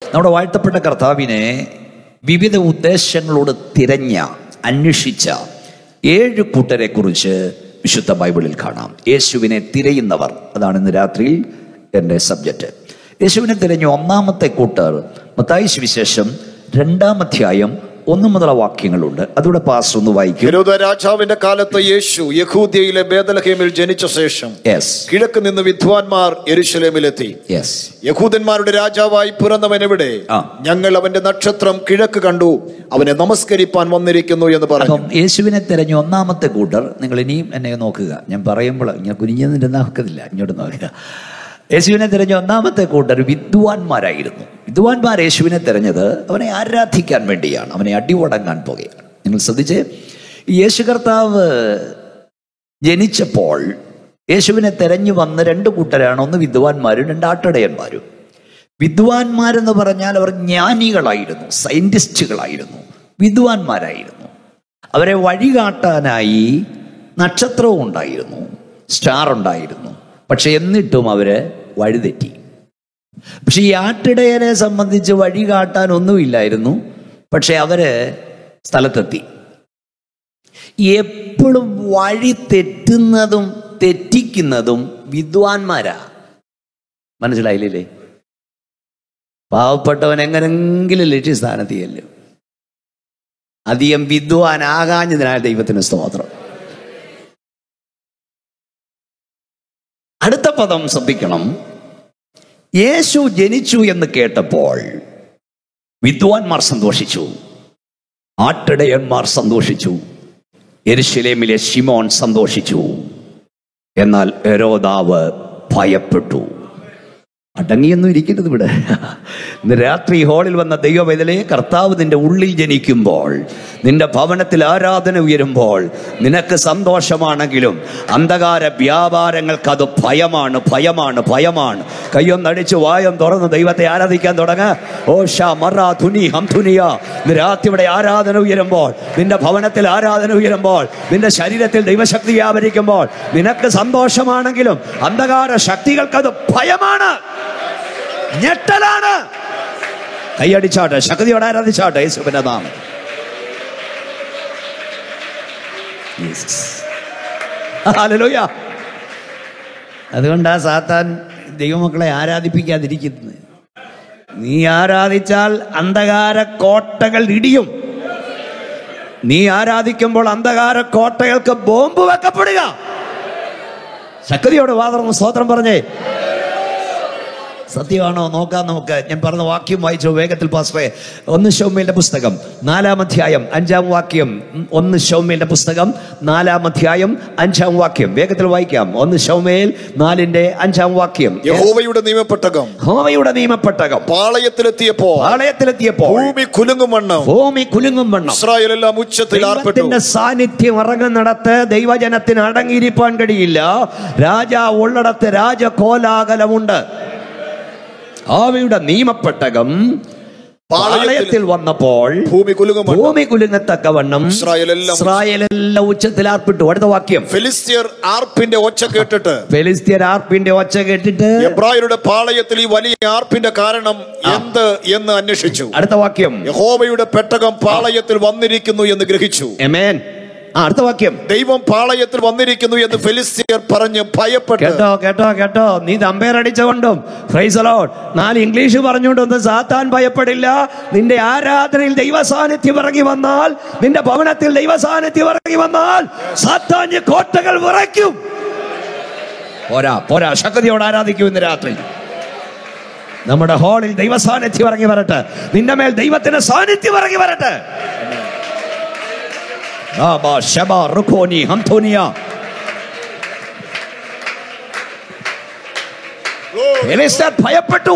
നമ്മുടെ വാഴ്ത്തപ്പെട്ട കർത്താവിനെ വിവിധ ഉദ്ദേശങ്ങളോട് തിരഞ്ഞ അന്വേഷിച്ച ഏഴ് കൂട്ടരെ കുറിച്ച് വിശുദ്ധ ബൈബിളിൽ കാണാം യേശുവിനെ തിരയുന്നവർ അതാണ് ഇന്ന് രാത്രിയിൽ എൻ്റെ സബ്ജക്റ്റ് യേശുവിനെ തിരഞ്ഞ ഒന്നാമത്തെ കൂട്ടർ മത്തായി സുവിശേഷം രണ്ടാം അധ്യായം ഒന്ന് മുതല വാക്യങ്ങളുണ്ട് അതുകൂടെ പാസ് ഒന്ന് വായിക്കും ഹെരോദ രാജാവിന്റെ കാലത്ത് യേശു യഹൂദ്യയിലെ ബേദലഹേമിൽ ജനിച്ച ശേഷം യെസ് കിഴക്ക് നിന്ന് വിദ്വാൻമാർ യെരുശലേമിലെത്തി യെസ് യഹൂദന്മാരുടെ രാജാവായി പിറന്നവൻ എവിടെ ആ. ഞങ്ങൾ അവന്റെ നക്ഷത്രം കിഴക്ക് കണ്ടു അവനെ നമസ്കരിപ്പാൻ വന്നിരിക്കുന്നു എന്ന് പറഞ്ഞു അപ്പം യേശുവിനെ തിരഞ്ഞ ഒന്നാമത്തെ കൂട്ടർ നിങ്ങൾ ഇനിയും എന്നെ നോക്കുക ഞാൻ പറയുമ്പോൾ ഞാൻ കുനിഞ്ഞതിൻ്റെ നോക്കത്തില്ല ഇങ്ങോട്ട് നോക്കുക യേശുവിനെ തിരഞ്ഞ ഒന്നാമത്തെ കൂട്ടർ വിദ്വാൻമാരായിരുന്നു വിദ്വാൻമാർ യേശുവിനെ തിരഞ്ഞത് അവനെ ആരാധിക്കാൻ വേണ്ടിയാണ് അവനെ അടിവടങ്ങാൻ പോകുകയാണ് നിങ്ങൾ ശ്രദ്ധിച്ചേ ഈ യേശു കർത്താവ് ജനിച്ചപ്പോൾ യേശുവിനെ തെരഞ്ഞു വന്ന രണ്ട് കൂട്ടരാണ് ഒന്ന് വിദ്വാൻമാരും രണ്ട് ആട്ടടയന്മാരും വിദ്വാൻമാരെന്ന് പറഞ്ഞാൽ അവർ ജ്ഞാനികളായിരുന്നു സയന്റിസ്റ്റുകളായിരുന്നു വിദ്വാൻമാരായിരുന്നു അവരെ വഴികാട്ടാനായി നക്ഷത്രവും ഉണ്ടായിരുന്നു സ്റ്റാർ ഉണ്ടായിരുന്നു പക്ഷെ എന്നിട്ടും അവര് വഴിതെറ്റി പക്ഷെ ഈ ആട്ടിടയനെ സംബന്ധിച്ച് വഴി കാട്ടാൻ ഒന്നുമില്ലായിരുന്നു പക്ഷെ അവര് സ്ഥലത്തെത്തി എപ്പോഴും വഴി തെറ്റുന്നതും തെറ്റിക്കുന്നതും വിദ്വാൻമാരാ മനസ്സിലായില്ലേ പാവപ്പെട്ടവൻ എങ്ങനെങ്കിലും ലക്ഷ്യസ്ഥാനത്ത് ചെല്ലും അധികം വിദ്വാനാകാഞ്ഞതിനാൽ ദൈവത്തിന് സ്തോത്രം അടുത്ത പദം ശ്രദ്ധിക്കണം യേശു ജനിച്ചു എന്ന് കേട്ടപ്പോൾ വിദ്വാൻമാർ സന്തോഷിച്ചു ആട്ടിടയന്മാർ സന്തോഷിച്ചു എരുശലേമിലെ ശിമോൻ സന്തോഷിച്ചു എന്നാൽ എരോദാവ് ഭയപ്പെട്ടു അടങ്ങിയൊന്നും ഇരിക്കരുത് ഇവിടെ ഇന്ന് രാത്രി ഹാളിൽ വന്ന ദൈവവേദലയെ കർത്താവ് നിന്റെ ഉള്ളിൽ ജനിക്കുമ്പോൾ നിന്റെ ഭവനത്തിൽ ആരാധന ഉയരുമ്പോൾ നിനക്ക് സന്തോഷമാണെങ്കിലും അന്ധകാര വ്യാപാരങ്ങൾക്ക് അത് ഭയമാണ് ഭയമാണ് ഭയമാണ് കയ്യൊന്നടിച്ച് വായം തുറന്ന് ദൈവത്തെ ആരാധിക്കാൻ തുടങ്ങ ഓഷ മറ തുനി ഹം തുനിയ ഇന്ന് രാത്രി ഇവിടെ ആരാധന ഉയരുമ്പോൾ നിന്റെ ഭവനത്തിൽ ആരാധന ഉയരുമ്പോൾ നിന്റെ ശരീരത്തിൽ ദൈവശക്തി വ്യാപരിക്കുമ്പോൾ നിനക്ക് സന്തോഷമാണെങ്കിലും അന്ധകാര ശക്തികൾക്കത് ഭയമാണ് ഞെട്ടലാണ് കൈയടിച്ചാട്ടെ ശക്തിയോടെ ആരാധിച്ചാട്ടെ യേശുവിന്റെ നാമം ജീസസ്. ഹല്ലേലൂയ. അതുകൊണ്ടാ സാത്താൻ ദൈവമക്കളെ ആരാധിപ്പിക്കാതിരിക്കുന്നത് നീ ആരാധിച്ചാൽ അന്ധകാര കോട്ടകൾ ഇടിയും നീ ആരാധിക്കുമ്പോൾ അന്ധകാര കോട്ടകൾക്ക് ബോംബ് വെക്കപ്പെടുക ശക്തിയോട് വാതർന്ന് സ്തോത്രം പറഞ്ഞേ സത്യമാണോ നോക്കാം നമുക്ക് ഞാൻ പറഞ്ഞ വാക്യം വായിച്ചു വേഗത്തിൽ പാസ്റ്റേ ഒന്ന് ഷൗമേലിന്റെ പുസ്തകം നാലാം അധ്യായം അഞ്ചാം വാക്യം ഉം, ഒന്ന് ഷൗമേലിന്റെ പുസ്തകം നാലാം അധ്യായം അഞ്ചാം വാക്യം വേഗത്തിൽ വായിക്കാം ഒന്ന് ഷൗമേൽ നാലിന്റെ അഞ്ചാം വാക്യം യഹോവയുടെ നിയമപ്പെട്ടകം ഹോമയുടെ നിയമപ്പെട്ടകം പാളയത്തിലെത്തിയപ്പോ പാളയത്തിലെത്തിയപ്പോൾ ഭൂമി കുലുങ്ങും വണ്ണം ഭൂമി കുലുങ്ങും വണ്ണം ഇസ്രായേലെല്ലാം ഉച്ചത്തിൽ ആർപ്പെട്ടു ദൈവത്തിന്റെ സാന്നിധ്യം ഇറങ്ങുന്നിടത്ത് ദൈവജനത്തിന് അടങ്ങിയിരിക്കാൻ കഴിയില്ല രാജാവ് ഉള്ളിടത്ത് രാജകോലാഹലമുണ്ട് ആവിയുടെ നിയമപ്പെട്ടകം പാളയത്തിൽ വന്നപ്പോൾ ഭൂമി കുലുങ്ങും വണ്ണം ഭൂമി കുലുങ്ങത്തക്കവണ്ണം ഇസ്രായേലെല്ലാം ഇസ്രായേലെല്ലാം ഉച്ചത്തിൽ ആർപ്പിട്ടു അടുത്ത വാക്യം ഫിലിസ്തീർ ആർപ്പിന്റെ ഒച്ച കേട്ടിട്ട് ഫെലിസ്തീർ ആർപ്പിന്റെ ഒച്ച കേട്ടിട്ട് എബ്രായരുടെ പാളയത്തിൽ ഈ വലിയ ആർപ്പിന്റെ കാരണം എന്ത് എന്ന് അന്വേഷിച്ചു അടുത്ത വാക്യം യഹോവയുടെ പെട്ടകം പാളയത്തിൽ വന്നിരിക്കുന്നു എന്ന് ഗ്രഹിച്ചു എമേൻ ആ അടുത്ത വാക്യം ദൈവം പാളയത്തിൽ വന്നിരിക്കുന്നു എന്ന് ഫെലിസ്തീർ പറഞ്ഞ് ഭയപ്പെട്ടു കേട്ടോ കേട്ടോ കേട്ടോ നീ തമ്പേർ അടിച്ചുകൊണ്ടും ഫ്രൈസ് അലോട്ട് നാല് ഇംഗ്ലീഷ് പറഞ്ഞുകൊണ്ടൊന്നും സാത്താൻ ഭയപ്പെടില്ല നിന്റെ ആരാധനയിൽ ദൈവ സാന്നിധ്യം ഇറങ്ങി വന്നാൽ നിന്റെ ഭവനത്തിൽ ദൈവ സാന്നിധ്യം ഇറങ്ങി വന്നാൽ സാത്താഞ്ഞ് കോട്ടകൾ വിറയ്ക്കും പോരാ പോരാ ശക്തിയോട് ആരാധിക്കും ഇന്ന് രാത്രി നമ്മുടെ ഹാളിൽ ദൈവ സാന്നിധ്യം ഇറങ്ങി വരട്ടെ നിന്റെ മേൽ ദൈവത്തിന്റെ സാന്നിധ്യം ഇറങ്ങി വരട്ടെ ആബാ, ശബാ, റുഖോനി, ഹംഥോനിയ. ഫെലിസ്തീർ ഭയപ്പെട്ടു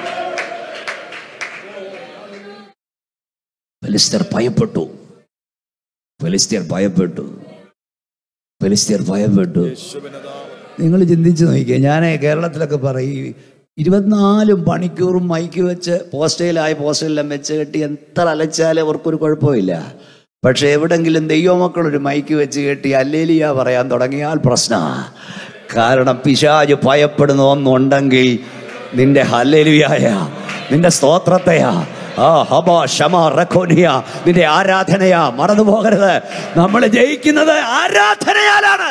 ഫെലിസ്തീർ ഭയപ്പെട്ടു ഫെലിസ്തീർ ഭയപ്പെട്ടു ഫെലിസ്തീർ ഭയപ്പെട്ടു നിങ്ങൾ ചിന്തിച്ചു നോക്കിയേ ഞാൻ കേരളത്തിലൊക്കെ പറയും ഇരുപത്തിനാലും മണിക്കൂറും മൈക്ക് വെച്ച് പോസ്റ്റയിലായ പോസ്റ്റയിലെല്ലാം വെച്ച് കെട്ടി എത്ര അലച്ചാലും അവർക്കൊരു കുഴപ്പമില്ല പക്ഷെ എവിടെങ്കിലും ദൈവമക്കൾ ഒരു മൈക്ക് വെച്ച് കെട്ടി അല്ലേലിയ പറയാൻ തുടങ്ങിയാൽ പ്രശ്ന കാരണം പിശാജ് ഭയപ്പെടുന്ന ഒന്നുണ്ടെങ്കിൽ നിന്റെ ഹല്ലേലിയായ നിന്റെ സ്തോത്രത്തെയാ ആ ഹബ ഷമ റഖോനിയ നിന്റെ ആരാധനയാ മറന്നു പോകരുത് നമ്മൾ ജയിക്കുന്നത് ആരാധനയാലാണ്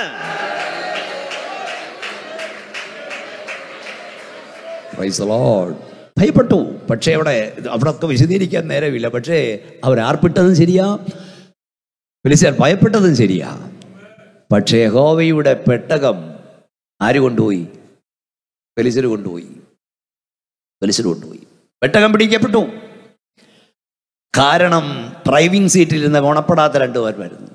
Praise the Lord. ഭയപ്പെട്ടു പക്ഷേ അവിടെ അവിടെ ഒക്കെ വിശദീകരിക്കാൻ നേരമില്ല പക്ഷേ അവർ ആർപ്പിട്ടതും ശരിയാ ഫിലിസ്തീർ ഭയപ്പെട്ടതും ശരിയാ പക്ഷേ യഹോവയുടെ പെട്ടകം ആര് കൊണ്ടുപോയി ഫെലിസിന് കൊണ്ടുപോയി ഫെലിസിന് കൊണ്ടുപോയി പെട്ടകം പിടിക്കപ്പെട്ടു കാരണം ഡ്രൈവിംഗ് സീറ്റിൽ ഇരുന്ന് ഗുണപ്പെടാത്ത രണ്ടുപേരുമായിരുന്നു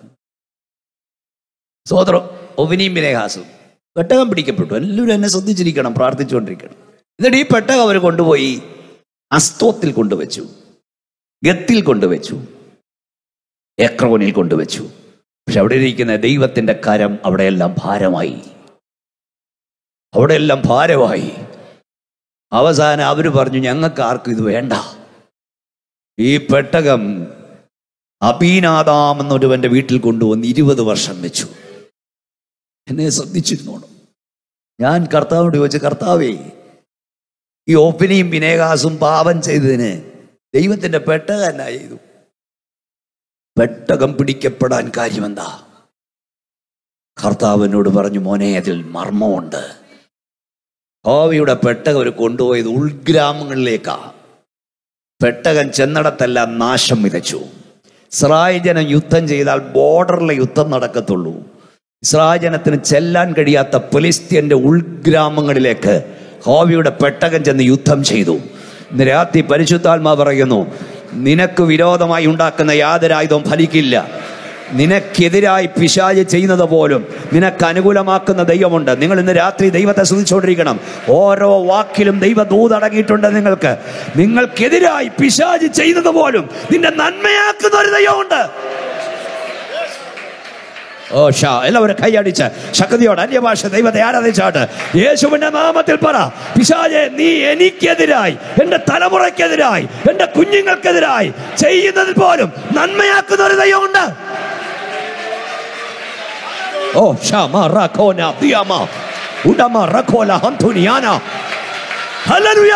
സോദരം ഒവിനിയും വിനയഹാസും പെട്ടകം പിടിക്കപ്പെട്ടു എല്ലാവരും എന്നെ ശ്രദ്ധിച്ചിരിക്കണം പ്രാർത്ഥിച്ചുകൊണ്ടിരിക്കണം എന്നിട്ട് ഈ പെട്ടകം അവർ കൊണ്ടുപോയി അസ്തോത്തിൽ കൊണ്ടുവച്ചു ഗത്തിൽ കൊണ്ടുവച്ചു എക്രോനിൽ കൊണ്ടുവച്ചു പക്ഷെ അവിടെ ഇരിക്കുന്ന ദൈവത്തിന്റെ കരം അവിടെയെല്ലാം ഭാരമായി അവിടെയെല്ലാം ഭാരമായി അവസാനം അവർ പറഞ്ഞു ഞങ്ങൾക്ക് ആർക്കും ഇത് വേണ്ട ഈ പെട്ടകം അബീനാദാം എന്നൊരുവന്റെ വീട്ടിൽ കൊണ്ടുവന്ന് ഇരുപത് വർഷം വെച്ചു എന്നെ ശ്രദ്ധിച്ചിരുന്നോണം ഞാൻ കർത്താവിനോട് ചോദിച്ചു കർത്താവേ ഈ ഓപ്പിനെയും വിനേകാസും പാപം ചെയ്തതിന് ദൈവത്തിന്റെ പെട്ടകം എന്നാ ചെയ്തു പെട്ടകം പിടിക്കപ്പെടാൻ കാര്യമെന്താ കർത്താവിനോട് പറഞ്ഞു മോനെ അതിൽ മർമ്മമുണ്ട് ഹോവിയുടെ പെട്ടകം അവർ കൊണ്ടുപോയത് ഉൾഗ്രാമങ്ങളിലേക്കാ പെട്ടകം ചെന്നിടത്തെല്ലാം നാശം വിതച്ചു ഇസ്രായേൽ ജനം യുദ്ധം ചെയ്താൽ ബോർഡറിലെ യുദ്ധം നടക്കത്തുള്ളൂ ഇസ്രായേൽ ജനത്തിന് ചെല്ലാൻ കഴിയാത്ത ഫിലിസ്ത്യന്റെ ഉൾഗ്രാമങ്ങളിലേക്ക് ഹോവിയുടെ പെട്ടകം ചെന്ന് യുദ്ധം ചെയ്തു ഇന്ന് രാത്രി പരിശുദ്ധാത്മാ പറയുന്നു നിനക്ക് വിരോധമായി ഉണ്ടാക്കുന്ന യാതൊരു ആയുധവും ഫലിക്കില്ല നിനക്കെതിരായി പിശാജ് ചെയ്യുന്നത് പോലും നിനക്ക് അനുകൂലമാക്കുന്ന ദൈവമുണ്ട് നിങ്ങൾ ഇന്ന് രാത്രി ദൈവത്തെ സ്തുതിച്ചുകൊണ്ടിരിക്കണം ഓരോ വാക്കിലും ദൈവ ദൂതടങ്ങിയിട്ടുണ്ട് നിങ്ങൾക്ക് നിങ്ങൾക്കെതിരായി പിശാജ് ചെയ്യുന്നത് പോലും നിന്റെ നന്മയാക്കുന്ന ഒരു ദൈവമുണ്ട് ഓ ഷാ എല്ലാവരും കൈയടിച്ച് ശക്തിയോട് അന്യഭാഷ ദൈവത്തെ ആരാധിച്ചാട്ട് യേശുവിന്റെ നാമത്തിൽ പറ പിശാജെ നീ എനിക്കെതിരായി എന്റെ തലമുറയ്ക്കെതിരായി എന്റെ കുഞ്ഞുങ്ങൾക്കെതിരായി ചെയ്യുന്നതിൽ പോലും നന്മയാക്കുന്ന ഒരു ദൈവമുണ്ട് ഓ ഷാമ റഖോന ദിയാമ ഉഡമ റഖോല ഹംതുനിയാന ഹല്ലേലൂയ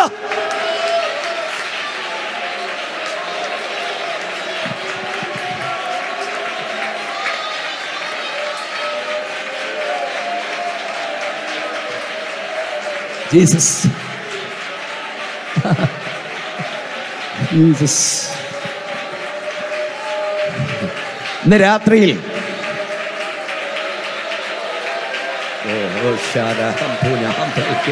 ജീസസ് ജീസസ് ഇന്ന് രാത്രിയിൽ ഓ, ഓ, ശാര, ഹം, പൂന, ഹം, തൈക്ക്.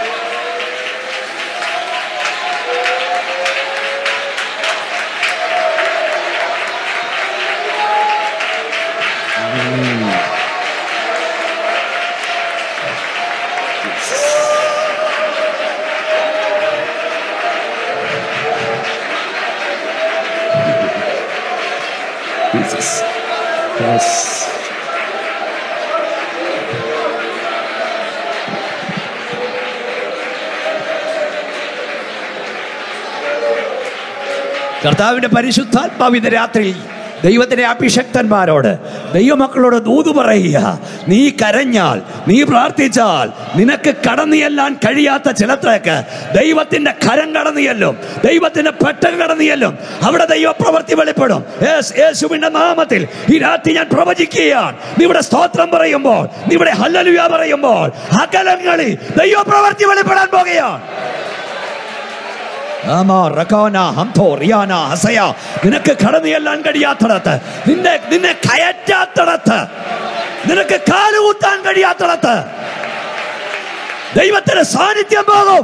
Jesus. Yes. കർത്താവിന്റെ പരിശുദ്ധാത്മാവിന്റെ രാത്രി ദൈവത്തിന്റെ അഭിഷക്തന്മാരോട് ദൈവമക്കളോട് ദൂത് പറയുക നീ കരഞ്ഞാൽ നീ പ്രാർത്ഥിച്ചാൽ നിനക്ക് കടന്നു ചെല്ലാൻ കഴിയാത്ത ചിലത്തേക്ക് ദൈവത്തിന്റെ കരം കടന്നു ചെല്ലും ദൈവത്തിന്റെ പെട്ടകം കടന്നു ചെല്ലും അവിടെ ദൈവപ്രവൃത്തി വെളിപ്പെടും യേസ്, യേശുവിന്റെ നാമത്തിൽ ഈ രാത്രി ഞാൻ പ്രവചിക്കുകയാണ് നീ ഇവിടെ സ്തോത്രം പറയുമ്പോൾ നീ ഇവിടെ ഹല്ലലുയ പറയുമ്പോൾ അകലങ്ങളിൽ ദൈവപ്രവൃത്തി വെളിപ്പെടാൻ പോകുകയാണ് ആമാ, റഖോന, ഹംതോ, റിയാന, ഹസയ. നിനക്ക് കടന്നു ചെല്ലാൻ കഴിയാത്തിടത്ത് നിന്നെ നിന്നെ കയറ്റാത്തിടത്ത് നിനക്ക് കാലുകുത്താൻ കഴിയാത്തിടത്ത് ദൈവത്തിന്റെ സാന്നിധ്യം പോകും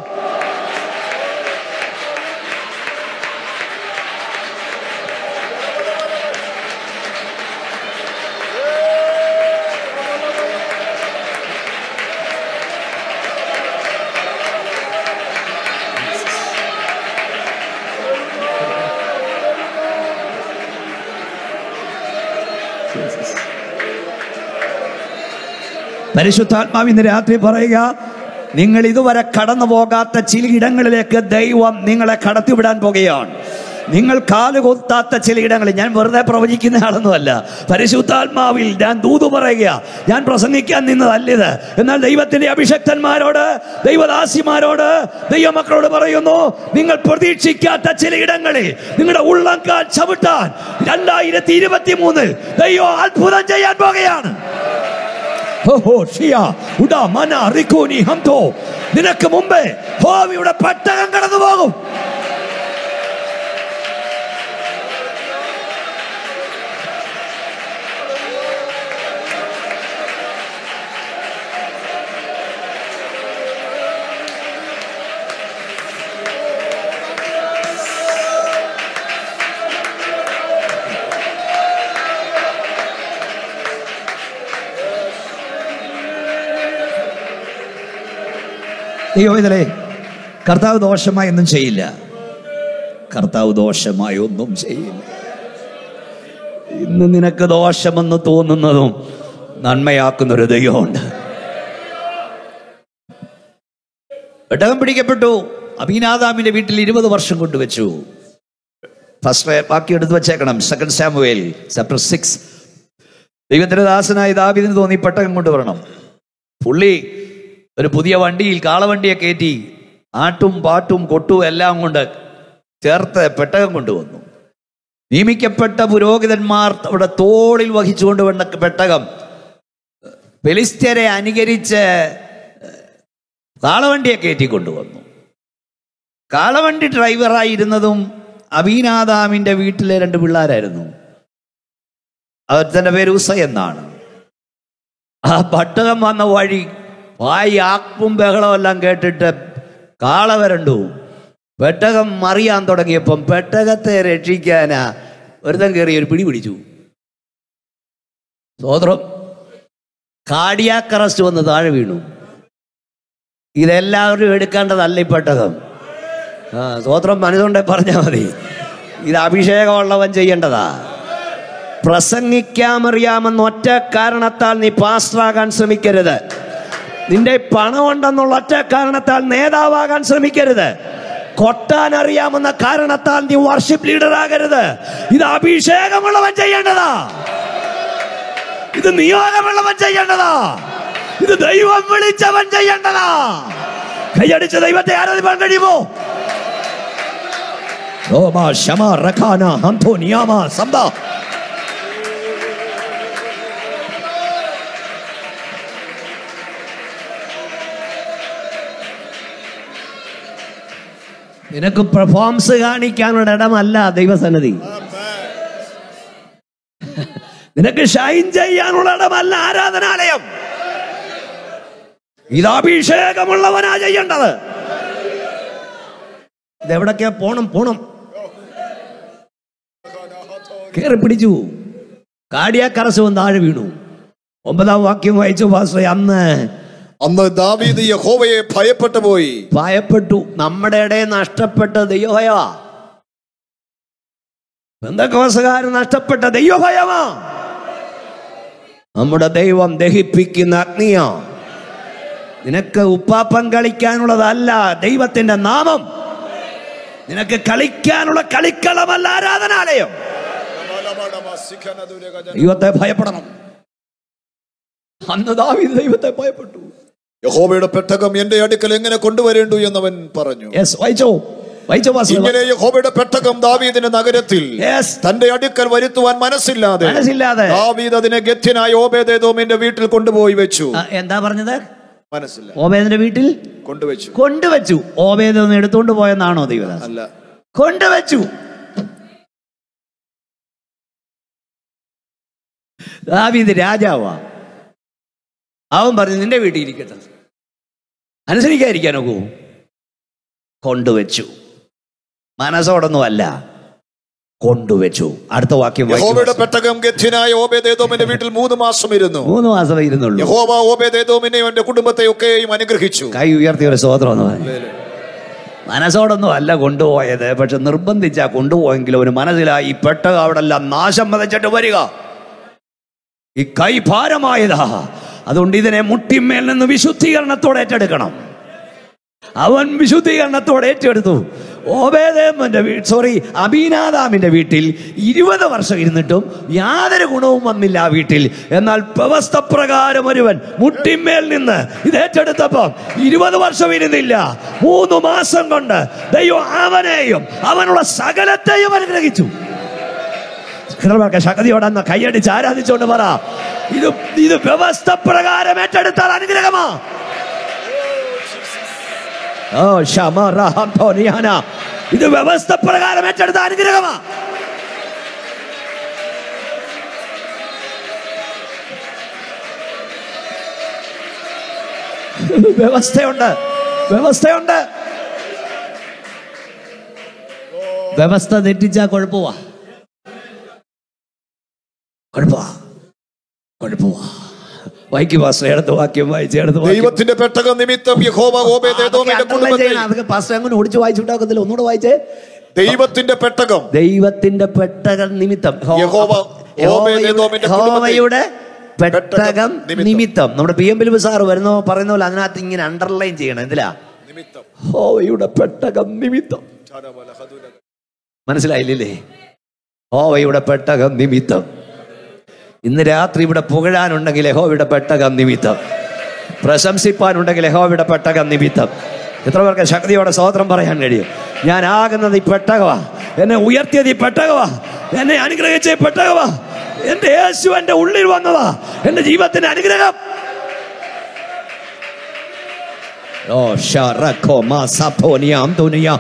പരിശുദ്ധാത്മാവ് ഇന്ന് രാത്രി പറയുക നിങ്ങൾ ഇതുവരെ കടന്നു പോകാത്ത ചില ഇടങ്ങളിലേക്ക് ദൈവം നിങ്ങളെ കടത്തിവിടാൻ പോകുകയാണ് നിങ്ങൾ കാലുകൊത്താത്ത ചിലയിടങ്ങളിൽ ഞാൻ വെറുതെ പ്രവചിക്കുന്ന ആളൊന്നുമല്ല പരിശുദ്ധാത്മാവിൽ ഞാൻ ദൂതു പറയുക ഞാൻ പ്രസംഗിക്കാൻ നിന്നതല്ലിത് എന്നാൽ ദൈവത്തിന്റെ അഭിഷക്തന്മാരോട് ദൈവദാസിമാരോട് ദൈവമക്കളോട് പറയുന്നു നിങ്ങൾ പ്രതീക്ഷിക്കാത്ത ചിലയിടങ്ങളിൽ നിങ്ങളുടെ ഉള്ളംകാൽ ചവിട്ടാൻ രണ്ടായിരത്തി ഇരുപത്തി മൂന്നിൽ ദൈവം അത്ഭുതം ചെയ്യാൻ പോകുകയാണ് ഓഹോ, ഷിയ, ഉഡാ, മന, റിക്കൂനി, ഹംതോ. നിനക്ക് മുമ്പേ ഹോവിയുടെ പെട്ടകം കടന്നു പോകും ദൈവത്തിലെ കർത്താവ് ദോഷമായി ഒന്നും ചെയ്യില്ല കർത്താവ് ദോഷമായി ഒന്നും ചെയ്യില്ല ഇന്ന് നിനക്ക് ദോഷമെന്ന് തോന്നുന്നതും നന്മയാക്കുന്നൊരു ദൈവമുണ്ട് പെട്ടകം പിടിക്കപ്പെട്ടു അഭിനാദാമിന്റെ വീട്ടിൽ ഇരുപത് വർഷം കൊണ്ടുവച്ചു ഫസ്റ്റ് ബാക്കി എടുത്ത് വെച്ചേക്കണം സെക്കൻഡ് സാമുവേൽ ചാപ്റ്റർ സിക്സ് ദൈവത്തിന്റെ ദാസനായ ദാവിദിന് തോന്നി പെട്ടകം കൊണ്ടുവരണം പുള്ളി ഒരു പുതിയ വണ്ടിയിൽ കാളവണ്ടിയെ കയറ്റി ആട്ടും പാട്ടും കൊട്ടും എല്ലാം കൊണ്ട് ചേർത്ത് പെട്ടകം കൊണ്ടുവന്നു നിയമിക്കപ്പെട്ട പുരോഹിതന്മാർ അവിടെ തോളിൽ വഹിച്ചുകൊണ്ട് വന്ന പെട്ടകം ഫെലിസ്ത്യരെ അനുകരിച്ച് കാളവണ്ടിയെ കയറ്റി കൊണ്ടുവന്നു കാളവണ്ടി ഡ്രൈവറായിരുന്നതും അബീനാദാമിന്റെ വീട്ടിലെ രണ്ട് പിള്ളേരായിരുന്നു അവരുടെ പേര് ഉസ എന്നാണ് ആ പട്ടകം വന്ന വഴി വായി ആക്കും ബഹളം എല്ലാം കേട്ടിട്ട് കാള വരണ്ടു പെട്ടകം മറിയാൻ തുടങ്ങിയപ്പം പെട്ടകത്തെ രക്ഷിക്കാനാ ഒരുത്തൻ കയറി ഒരു പിടി പിടിച്ചു സ്വോത്രം കാർഡിയാക് അറസ്റ്റ് വന്ന് താഴെ വീണു ഇതെല്ലാവരും എടുക്കേണ്ടതല്ല ഈ പെട്ടകം ആ സ്വോത്രം മനസ്സുണ്ടെ പറഞ്ഞാൽ മതി ഇത് അഭിഷേകമുള്ളവൻ ചെയ്യേണ്ടതാ പ്രസംഗിക്കാമറിയാമെന്ന ഒറ്റ കാരണത്താൽ നീ പാസ്റ്ററാകാൻ ശ്രമിക്കരുത് നിന്റെ പണമുണ്ടെന്നുള്ള ഒറ്റ കാരണത്താൽ നേതാവാകാൻ ശ്രമിക്കരുത് കൊട്ടാൻ അറിയാമെന്ന കാരണത്താൽ നീ വർഷിപ്പ് ലീഡർ ആകരുത് ഇത് അഭിഷേകമുള്ളവൻ ചെയ്യേണ്ടതാ ഇത് നിയോഗമുള്ളവൻ ചെയ്യേണ്ടതാ ഇത് ദൈവം വിളിച്ചവൻ ചെയ്യേണ്ടതാ കൈയടിച്ച് ദൈവത്തെ ആരാധിപ്പാൻ കഴിയുമോ റോമ ശമ റഖാന ഹന്തോ നിയാമ സംബ നിനക്ക് പെർഫോമൻസ് കാണിക്കാനുള്ള ഇടമല്ല ദൈവസന്നിധി നിനക്ക് ഷൈൻ ചെയ്യാനുള്ള ഇടമല്ല ആരാധനാലയം ഇത് അഭിഷേകമുള്ളവനാ ചെയ്യേണ്ടത് ഇതെവിടൊക്കെയാ പോണം പോണം കേറി പിടിച്ചു കാടിയാക്കറസ് വന്ന് താഴെ വീണു ഒമ്പതാം വാക്യം വായിച്ചു പാസ്റ്ററെ അന്ന് അന്ന് ദാവീദ് യഹോവയെ ഭയപ്പെട്ടു പോയി ഭയപ്പെട്ടു നമ്മുടെ ഇടയിൽ നഷ്ടപ്പെട്ട ദൈവഭയമാ ബന്ധക്കോസകാരൻ നഷ്ടപ്പെട്ട ദൈവഭയമാ നമ്മുടെ ദൈവം ദഹിപ്പിക്കുന്ന അഗ്നിയാ നിനക്ക് ഉപ്പാപ്പം കളിക്കാനുള്ളതല്ല ദൈവത്തിന്റെ നാമം നിനക്ക് കളിക്കാനുള്ള കളിക്കളമല്ല ആരാധനാലയം ദൈവത്തെ ഭയപ്പെടണം അന്ന് ദാവീദ് ദൈവത്തെ ഭയപ്പെട്ടു യഹോവയുടെ പെട്ടകം എന്റെ അടുക്കൽ എങ്ങനെ കൊണ്ടുവരേണ്ടു എന്നവൻ പറഞ്ഞു യെസ് വായിച്ചോ വായിച്ചോ പാസ്റ്റർ. ഇങ്ങനെ യഹോവയുടെ പെട്ടകം ദാവീദിന്റെ നഗരത്തിൽ Yes. തന്റെ അടുക്കൽ വരുത്തുവാൻ മനസ്സില്ലാതെ മനസ്സില്ലാതെ ദാവീദ് അതിനെ ഗത്യനായ ഓബേദേദോമിന്റെ വീട്ടിൽ കൊണ്ടുപോയി വെച്ചു ആ, എന്താ പറഞ്ഞത് മനസ്സില്ല ഓബേദിന്റെ വീട്ടിൽ കൊണ്ടുവച്ചു കൊണ്ടുവച്ചു ഓബേദ് ഒന്ന് എടുത്തോണ്ട് പോയെന്നാണോ ദൈവദാസ് അല്ല കൊണ്ടുവച്ചു ദാവീദ് രാജാവാ അവൻ പറഞ്ഞു നിന്റെ വീട്ടിൽ ഇരിക്കട്ടെ അനുസരിക്കാതിരിക്കാൻ ഒക്കൂ കൊണ്ടുവച്ചു മനസ്സോടൊന്നും അല്ല കൊണ്ടുവച്ചു അടുത്ത വാക്യം വായിക്കൂ. യഹോവയുടെ പെട്ടകം ഗത്യനായ ഓബേദേദോമിന്റെ വീട്ടിൽ മൂന്ന് മാസം ഇരുന്നു മൂന്ന് മാസം ഇരുന്നുള്ളൂ യഹോവ ഓബേദേദോമിനെയും അവന്റെ കുടുംബത്തെയൊക്കെയും അനുഗ്രഹിച്ചു കൈ ഉയർത്തിയ ഒരു സ്തോത്രം എന്ന് പറഞ്ഞു മനസ്സോടൊന്നും അല്ല കൊണ്ടുപോയത് പക്ഷെ നിർബന്ധിച്ചാ കൊണ്ടുപോയെങ്കിലും ഒരു മനസ്സിലായി ഈ പെട്ടകം അവിടെ എല്ലാം നാശം വതച്ചിട്ട് വരിക ഈ കൈ ഭാരമായതാ അതുകൊണ്ട് ഇതിനെ മുട്ടിന്മേൽ നിന്ന് വിശുദ്ധീകരണത്തോടെ ഏറ്റെടുക്കണം അവൻ വിശുദ്ധീകരണത്തോടെ ഏറ്റെടുത്തു ഓബേദേമന്റെ സോറി അബീനാദാമിന്റെ വീട്ടിൽ ഇരുപത് വർഷം ഇരുന്നിട്ടും യാതൊരു ഗുണവും വന്നില്ല ആ വീട്ടിൽ എന്നാൽ വ്യവസ്ഥ പ്രകാരം ഒരുവൻ മുട്ടിന്മേൽ നിന്ന് ഇത് ഏറ്റെടുത്തപ്പം ഇരുപത് വർഷം ഇരുന്നില്ല മൂന്ന് മാസം കൊണ്ട് ദൈവം അവനെയും അവനുള്ള സകലത്തെയും അനുഗ്രഹിച്ചു കിണർമാർക്ക് ശക്തിയോടെന്ന് കൈയടിച്ച് ആരാധിച്ചുകൊണ്ട് പറ ഇത് ഇത് വ്യവസ്ഥ പ്രകാരം ഏറ്റെടുത്താൽ അനുഗ്രഹമാ ഓ ഷമറഹം തോനിയാന ഇത് വ്യവസ്ഥ പ്രകാരം ഏറ്റെടുത്ത അനുഗ്രഹമാ വ്യവസ്ഥയുണ്ട് വ്യവസ്ഥയുണ്ട് വ്യവസ്ഥ തെറ്റിച്ചാ കുഴപ്പമാ കുഴപ്പമാ കുഴപ്പമാ വായിക്കും പാസ്റ്റർ എടുത്ത് വാക്യം വായിച്ച് എടുത്ത് വാക്യം ദൈവത്തിന്റെ പെട്ടകം നിമിത്തം യഹോവ ഓബേദേദോമിന്റെ കുടുംബത്തെ അതൊക്കെ പാസ്റ്റർ അങ്ങനെ ഓടിച്ച് വായിച്ചുണ്ടാക്കത്തില്ല ഒന്നുകൂടെ വായിച്ചേ ദൈവത്തിന്റെ പെട്ടകം ദൈവത്തിന്റെ പെട്ടകം നിമിത്തം യഹോവ ഓബേദേദോമിന്റെ യഹോവയുടെ പെട്ടകം പെട്ടകം നിമിത്തം. നിമിത്തം നമ്മുടെ പി എം ബിലിബ് സാറ് വരുന്ന പറയുന്ന പോലെ അതിനകത്ത് ഇങ്ങനെ അണ്ടർലൈൻ ചെയ്യണം എന്തിലാ നിമിത്തം ഹോവയുടെ പെട്ടകം നിമിത്തം മനസ്സിലായില്ലേ ഹോവയുടെ പെട്ടകം നിമിത്തം ഇന്ന് രാത്രി ഇവിടെ പുകഴാനുണ്ടെങ്കിൽ യഹോവയുടെ പെട്ടകം നിമിത്തം പ്രശംസിപ്പാനുണ്ടെങ്കിൽ യഹോവയുടെ പെട്ടകം നിമിത്തം എത്ര പേർക്ക് ശക്തിയോടെ സ്വോത്രം പറയാൻ കഴിയും ഞാൻ ആകുന്നത് ഈ പെട്ടകവാ എന്നെ ഉയർത്തിയത് ഈ പെട്ടകവാ എന്നെ അനുഗ്രഹിച്ച ഈ പെട്ടകവാ എന്റെ യേശു എന്റെ ഉള്ളിൽ വന്നതാ എന്റെ ജീവിതത്തിന്റെ അനുഗ്രഹം ഓ ഷറഖോ മാ സഫോനിയാം തുനിയാം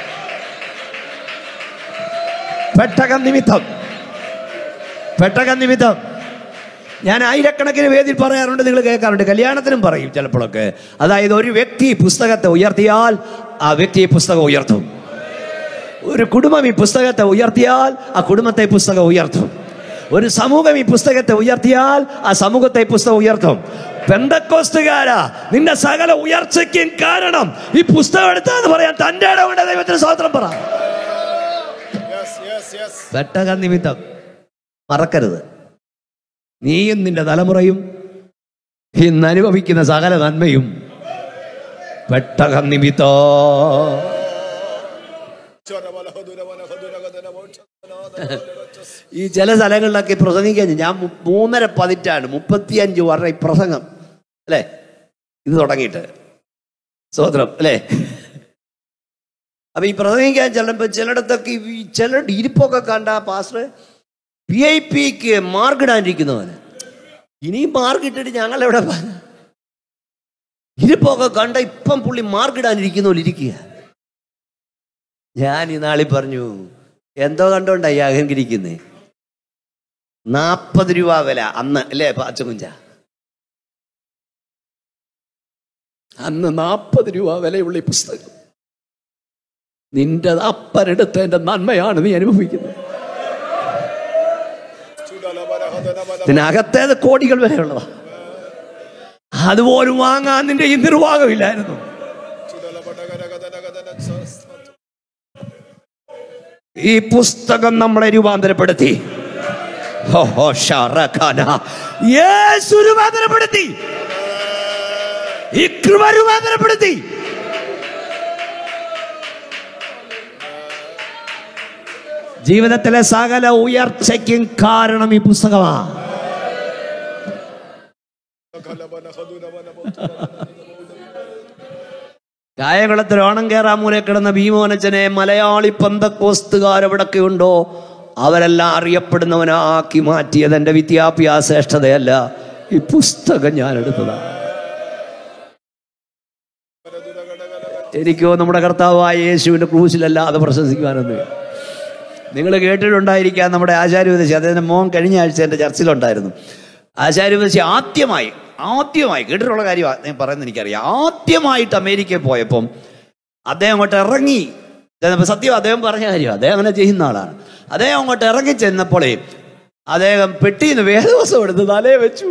പെട്ടകം നിമിത്തം പെട്ടകം നിമിത്തം ഞാൻ ആയിരക്കണക്കിന് വേദിയിൽ പറയാറുണ്ട് നിങ്ങൾ കേൾക്കാറുണ്ട് കല്യാണത്തിനും പറയും ചിലപ്പോഴൊക്കെ അതായത് ഒരു വ്യക്തി പുസ്തകത്തെ ഉയർത്തിയാൽ ആ വ്യക്തി ഈ പുസ്തകം ഉയർത്തും ഒരു കുടുംബം ഈ പുസ്തകത്തെ ഉയർത്തിയാൽ ആ കുടുംബത്തെ ഈ പുസ്തകം ഉയർത്തും ഒരു സമൂഹം ഈ പുസ്തകത്തെ ഉയർത്തിയാൽ ആ സമൂഹത്തെ ഈ പുസ്തകം ഉയർത്തും പെന്തക്കോസ്തുകാരാ നിന്റെ സകല ഉയർച്ചയ്ക്കും കാരണം ഈ പുസ്തകം എടുത്താന്ന് പറയാൻ തന്റെ ഇടവുണ്ട് ദൈവത്തിന് സ്വാതന്ത്ര്യം പറ പെട്ടക നിമിത്തം മറക്കരുത് നീയും നിന്റെ തലമുറയും ഇന്ന് അനുഭവിക്കുന്ന സകല നന്മയും പെട്ടക നിമിത്തോ ഈ ചില സ്ഥലങ്ങളിലൊക്കെ പ്രസംഗിക്കാൻ ഞാൻ മു- മൂന്നര പതിറ്റാണ്ട് മുപ്പത്തിയഞ്ച് വർഷം ഈ പ്രസംഗം അല്ലേ ഇത് തുടങ്ങിയിട്ട് സ്വതന്ത്രം അല്ലേ അപ്പൊ ഈ പ്രസംഗിക്കാൻ ചെല്ലുമ്പോൾ ചിലയിടത്തൊക്കെ ഈ ചില ഇരിപ്പൊക്കെ കണ്ട പാസ്റ്റർ പി ഐ പിക്ക് മാർക്ക് ഇടാനിരിക്കുന്നവന് ഇനിയും മാർക്ക് ഇട്ടിട്ട് ഞങ്ങൾ എവിടെ പോകാനാ? ഇരിപ്പൊക്കെ കണ്ട ഇപ്പം പുള്ളി മാർക്ക് ഇടാനിരിക്കുന്ന പോലെ ഇരിക്കുക ഞാൻ ഈ നാളിൽ പറഞ്ഞു എന്തോ കണ്ടോണ്ടായി അഹങ്കരിക്കുന്നേ നാൽപ്പത് രൂപ വില അന്ന് അല്ലേ അച്ചകുഞ്ച അന്ന് നാൽപ്പത് രൂപ വിലയുള്ള ഈ പുസ്തകം നിന്റെ അപ്പനെടുത്തതിന്റെ നന്മയാണ് നീ അനുഭവിക്കുന്നത് ഇതിനകത്തേത് കോടികൾ വരെയുള്ളതാ അതുപോലും വാങ്ങാൻ നിന്റെ ഈ നിർവാഹമില്ലായിരുന്നു ഈ പുസ്തകം നമ്മളെ രൂപാന്തരപ്പെടുത്തി ഹോ, ഹോ, ഷറഖാന. യേശു രൂപാന്തരപ്പെടുത്തി ഈ കൃപ രൂപാന്തരപ്പെടുത്തി ജീവിതത്തിലെ സകല ഉയർച്ചയ്ക്കും കാരണം ഈ പുസ്തകമാ കായകുളത്തിൽ ഓണം കേറാമൂലെ കിടന്ന ഭീമോനച്ചനെ മലയാളി പന്തക്കോസ്തുകാരവിടൊക്കെ ഉണ്ടോ അവരെല്ലാം അറിയപ്പെടുന്നവനാക്കി മാറ്റിയത് എൻ്റെ വിദ്യാഭ്യാസ ശ്രേഷ്ഠതയല്ല ഈ പുസ്തകം ഞാൻ എടുത്തതാണ് എനിക്കോ നമ്മുടെ കർത്താവായ യേശുവിൻ്റെ ക്രൂശിലല്ലാതെ പ്രശംസിക്കുവാനൊന്നും നിങ്ങൾ കേട്ടിട്ടുണ്ടായിരിക്കാം നമ്മുടെ ആചാര്യവദശി അദ്ദേഹത്തിൻ്റെ മോൻ കഴിഞ്ഞ ആഴ്ച എൻ്റെ ചർച്ചിലുണ്ടായിരുന്നു ആചാര്യവദശി ആദ്യമായി ആദ്യമായി കേട്ടിട്ടുള്ള കാര്യമാണ് ഞാൻ പറയുന്നത് എനിക്കറിയാം ആദ്യമായിട്ട് അമേരിക്കയിൽ പോയപ്പം അദ്ദേഹം അങ്ങോട്ട് ഇറങ്ങി ചെന്നപ്പോൾ സത്യം അദ്ദേഹം പറഞ്ഞ കാര്യമാണ് അദ്ദേഹം അങ്ങനെ ചെയ്യുന്ന ആളാണ് അദ്ദേഹം അങ്ങോട്ട് ഇറങ്ങി ചെന്നപ്പോഴേ അദ്ദേഹം പെട്ടിന്ന് വേദവസം എടുത്ത് തലേ വെച്ചു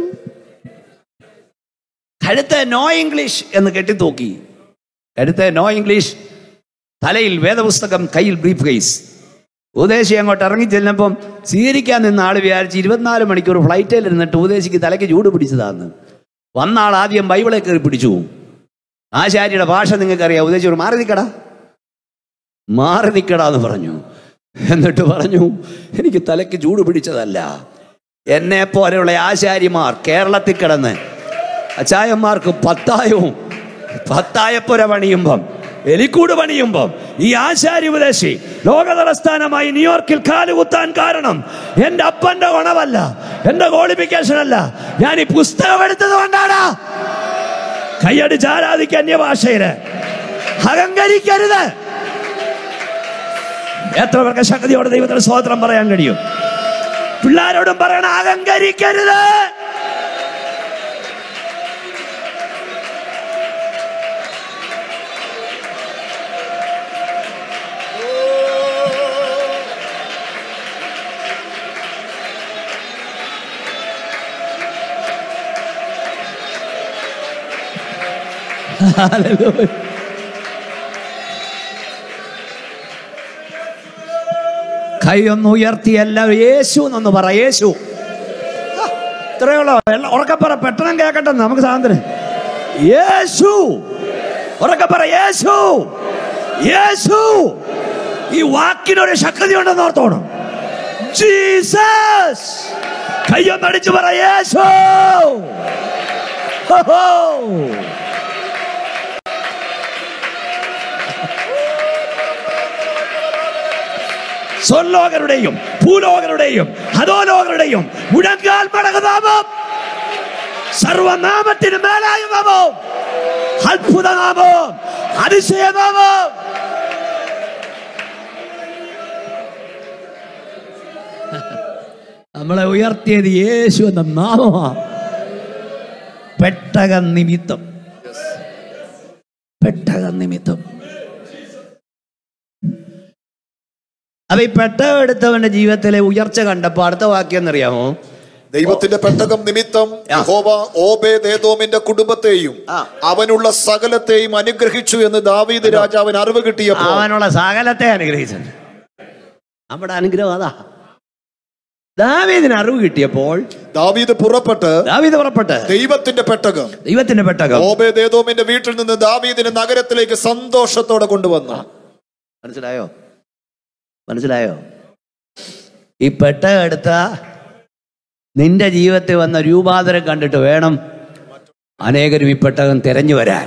കഴുത്തെ നോ ഇംഗ്ലീഷ് എന്ന് കെട്ടിത്തൂക്കി കഴുത്തെ നോ ഇംഗ്ലീഷ് തലയിൽ വേദപുസ്തകം കയ്യിൽ ബ്രീഫ് കേസ് ഉദ്ദേശി അങ്ങോട്ട് ഇറങ്ങി ചെല്ലുമ്പം സ്വീകരിക്കാൻ നിന്ന ആൾ വിചാരിച്ച് ഇരുപത്തിനാല് മണിക്കൂർ ഫ്ലൈറ്റിൽ ഇരുന്നിട്ട് ഉദ്ദേശിക്ക് തലയ്ക്ക് ചൂട് പിടിച്ചതാന്ന് വന്ന ആൾ ആദ്യം ബൈബിളെ കയറി പിടിച്ചു ആശാരിയുടെ ഭാഷ നിങ്ങൾക്കറിയാം ഉദ്ദേശിച്ചു മാറി നിൽക്കടാ മാറി നിൽക്കടാന്ന് പറഞ്ഞു എന്നിട്ട് പറഞ്ഞു എനിക്ക് തലയ്ക്ക് ചൂട് പിടിച്ചതല്ല എന്നെ പോലെയുള്ള ആശാരിമാർ കേരളത്തിൽ കിടന്ന് അച്ചായന്മാർക്ക് പത്തായവും പത്തായപ്പുര പണിയുമ്പം എലിക്കൂട് പണിയുമ്പം ഈ ആശാരി ഉപദേശി ലോക തലസ്ഥാനമായി ന്യൂയോർക്കിൽ കാലുകുത്താൻ കാരണം എന്റെ അപ്പന്റെ ഗുണമല്ല എന്റെ ക്വാളിഫിക്കേഷൻ അല്ല ഞാൻ ഈ പുസ്തകം എടുത്തത് കൊണ്ടാണ് കൈയടിച്ച് ആരാധിക്കുക അന്യഭാഷയില് അഹങ്കരിക്കരുത് എത്ര പേർക്ക് ശക്തിയോടെ ദൈവത്തിന് സ്വാതന്ത്ര്യം പറയാൻ കഴിയും പിള്ളാരോടും പറയണം അഹങ്കരിക്കരുത് Hallelujah. കൈയൊന്ന് ഉയർത്തി എല്ലാവരും യേശു എന്നൊന്ന് പറ യേശു ആ, ഇത്രയുള്ളോ എല്ലാം ഉറക്കെ പറ പെട്ടെന്ന് കേക്കട്ടെ നമുക്ക് സ്വാതന്ത്ര്യം യേശു ഉറക്കെ പറ യേശു യേശു ഈ വാക്കിനൊരു ശക്തി ഉണ്ടെന്ന് ഓർത്തോണം ജീസസ് കയ്യൊന്നടിച്ചു പറ യേശു ഹോ, ഹോ. സ്വർലോകരുടെയും ഭൂലോകരുടെയും ഹതോലോകരുടെയും മുഴങ്കാൽ മടങ്ങുനാമം സർവനാമത്തിന് മേലായ നാമം അത്ഭുത നാമം അതിശയ നാമം നമ്മളെ ഉയർത്തിയത് യേശു എന്ന നാമമാണ് പെട്ടക നിമിത്തം പെട്ടക നിമിത്തം അപ്പൊ ഈ പെട്ടകം എടുത്തവന്റെ ജീവിതത്തിലെ ഉയർച്ച കണ്ടപ്പോ അടുത്ത വാക്യം എന്നറിയാമോ ദൈവത്തിന്റെ പെട്ടകം നിമിത്തം ആ. യഹോവ ഓബേദേദോമിന്റെ കുടുംബത്തെയും ആ. അവനുള്ള സകലത്തെയും അനുഗ്രഹിച്ചു എന്ന് ദാവീദ് രാജാവിന് അറിവ് കിട്ടിയപ്പോൾ അവനുള്ള സകലത്തെ അനുഗ്രഹിച്ചിട്ടുണ്ട് നമ്മുടെ അനുഗ്രഹം അതാ ദാവീദിന് അറിവ് കിട്ടിയപ്പോൾ ദാവീദ് പുറപ്പെട്ട് ദാവീദ് പുറപ്പെട്ട് ദൈവത്തിന്റെ പെട്ടകം ദൈവത്തിന്റെ പെട്ടകം ഓബേദേദോമിന്റെ വീട്ടിൽ നിന്ന് ദാവീദിനെ നഗരത്തിലേക്ക് സന്തോഷത്തോടെ കൊണ്ടുവന്നു മനസ്സിലായോ മനസ്സിലായോ ഈ പെട്ടകം എടുത്ത നിന്റെ ജീവിതത്തിൽ വന്ന രൂപാന്തരം കണ്ടിട്ട് വേണം അനേകരും ഈ പെട്ടകം തിരഞ്ഞു വരാൻ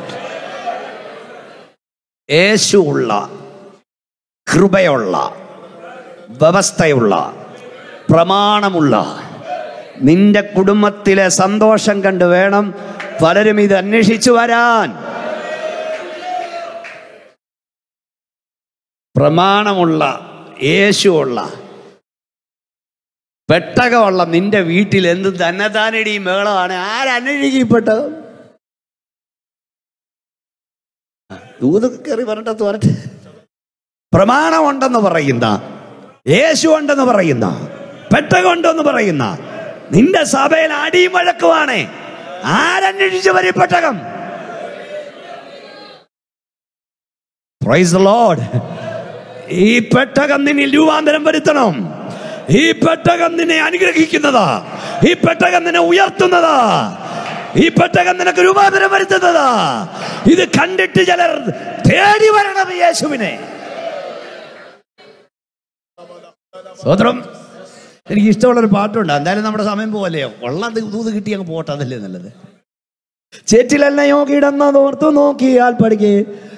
യേശു ഉള്ള കൃപയുള്ള വ്യവസ്ഥയുള്ള പ്രമാണമുള്ള നിന്റെ കുടുംബത്തിലെ സന്തോഷം കണ്ട് വേണം പലരും ഇത് അന്വേഷിച്ചു വരാൻ പ്രമാണമുള്ള യേശുവുള്ള പെട്ടകമുള്ള നിന്റെ വീട്ടിൽ എന്ത് തന്നെത്താനടി മേളമാണ് ആരന്വേഷിക്കപ്പെട്ടത് ദൂത് കയറി പറഞ്ഞിട്ട് വരട്ടെ പ്രമാണമുണ്ടെന്ന് പറയുന്ന യേശു ഉണ്ടെന്ന് പറയുന്ന പെട്ടകമുണ്ടെന്ന് പറയുന്ന നിന്റെ സഭയിൽ അടിയും വഴക്കുവാണേ ആരന്വേഷിച്ചു വരും ഈ പെട്ടകം പ്രൈസ് ലോഡ് ഈ പെട്ടകം നിന്നിൽ രൂപാന്തരം വരുത്തണം ഈ പെട്ടകം നിന്നെ അനുഗ്രഹിക്കുന്നതാ ഈ പെട്ടകം നിന്നെ ഉയർത്തുന്നതാ ഈ പെട്ടകം നിനക്ക് രൂപാന്തരം വരുത്തുന്നതാ ഇത് കണ്ടിട്ട് ചിലർ തേടി വരണം ഈ യേശുവിനെ സ്വതന്ത്രം എനിക്ക് ഇഷ്ടമുള്ളൊരു പാട്ടുണ്ട് എന്തായാലും നമ്മുടെ സമയം പോലെയോ കൊള്ളാൻ തൂത് കിട്ടി അങ്ങ് പോട്ടെ അതല്ലേ നല്ലത് ചേറ്റിലല്ലയോ കിടന്നതോർത്തു നോക്കിയാൽ പഠിക്കേ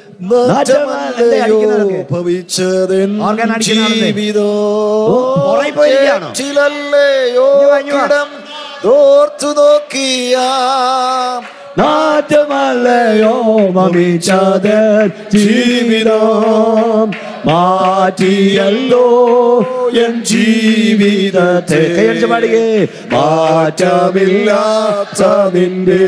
ഭവിച്ചതെൻ ഓർഗൻ അടിക്കുന്ന ആളല്ലേ? ജീവിതോ ഓ, പുറകിൽ പോയിരിക്കുകയാണോ? ചേറ്റിലല്ലയോ ഇങ്ങ് വാ, ഇങ്ങ് വാ. കിടം തോർത്തു നോക്കിയാ നാറ്റമല്ലയോ മമിച്ചത് ജീവിതം മാറ്റിയല്ലോ എൻ ജീവിതത്തെ കൈയടിച്ച് പാടുകേ മാറ്റമില്ലാത്ത നിന്റെ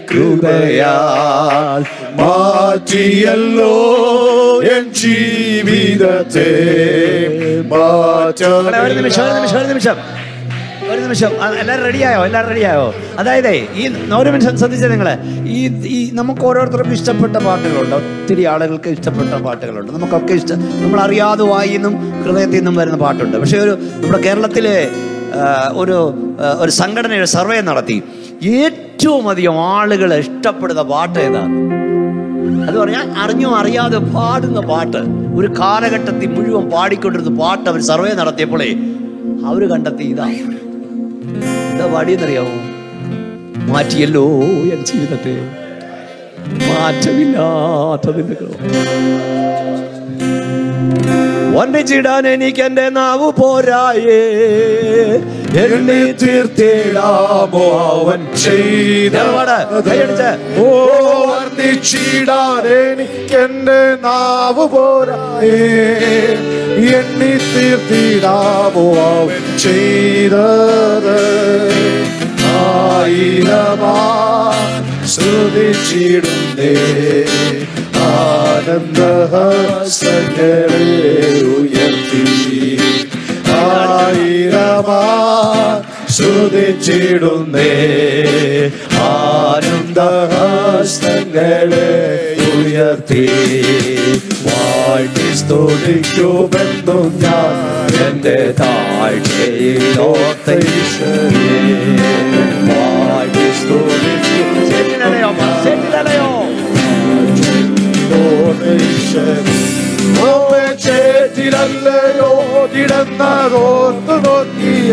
കൃപയാൽ മാറ്റിയല്ലോ എൻ ജീവിതത്തെ ഒരു നിമിഷം ഒരു നിമിഷം ഒരു നിമിഷം ഒരു നിമിഷം ആ, എല്ലാവരും റെഡിയായോ എല്ലാവരും റെഡിയായോ അതായത് ഈ ഒരു നിമിഷം ശ്രദ്ധിച്ചത് നിങ്ങൾ ഈ ഈ നമുക്ക് ഓരോരുത്തർക്കും ഇഷ്ടപ്പെട്ട പാട്ടുകളുണ്ട് ഒത്തിരി ആളുകൾക്ക് ഇഷ്ടപ്പെട്ട പാട്ടുകളുണ്ട് നമുക്കൊക്കെ ഇഷ്ടം നമ്മൾ അറിയാതെ വായിന്നും ഹൃദയത്തിൽ നിന്നും വരുന്ന പാട്ടുണ്ട് പക്ഷേ ഒരു നമ്മുടെ കേരളത്തിലെ ആ, ഒരു ആ, ഒരു സംഘടനയുടെ സർവേ നടത്തി ഏറ്റവും അധികം ആളുകൾ ഇഷ്ടപ്പെടുന്ന പാട്ട് ഏതാണ് അത് പറഞ്ഞാൽ അറിഞ്ഞോ അറിയാതെ പാടുന്ന പാട്ട് ഒരു കാലഘട്ടത്തിൽ മുഴുവൻ പാടിക്കൊണ്ടിരുന്ന പാട്ട് അവർ സർവേ നടത്തിയപ്പോഴേ അവര് കണ്ടെത്തി ഇതാ എന്താ പാടിയെന്നറിയാമോ മാറ്റിയല്ലോ എൻ ജീവിതത്തെ മാറ്റമില്ലാത്തതിന്റെ കൃപ. വർണ്ണിച്ചിടാൻ എനിക്ക് എന്റെ നാവ് പോരായേ എണ്ണി തീർത്തിടാമോ അവൻ ചെയ്ത കൈയടിച്ച് ഓ വർണ്ണിച്ചിടാൻ എനിക്കെന്റെ നാവ് പോരായേ എണ്ണി തീർത്തിടാമോ അവൻ ചെയ്തത് ആയിരമാ ശ്രുതിച്ചിടുന്നേ ആനന്ദഹസ്തങ്ങളെ ഉയർത്തി ആയിരമാ ശ്രുതിച്ചിടുന്നേ ആനന്ദഹസ്തങ്ങളെ ഉയർത്തി വാഴ്ത്തി സ്തുതിക്കുമെന്നും ഞാൻ എന്റെ താഴ്ചയിലോർത്ത ഈശ്വരനെ വാഴ്ത്തി സെറ്റിലടയോ സെറ്റിലടയോ ചേറ്റിലല്ലയോ കിടന്നതോർത്തു നോക്കിയ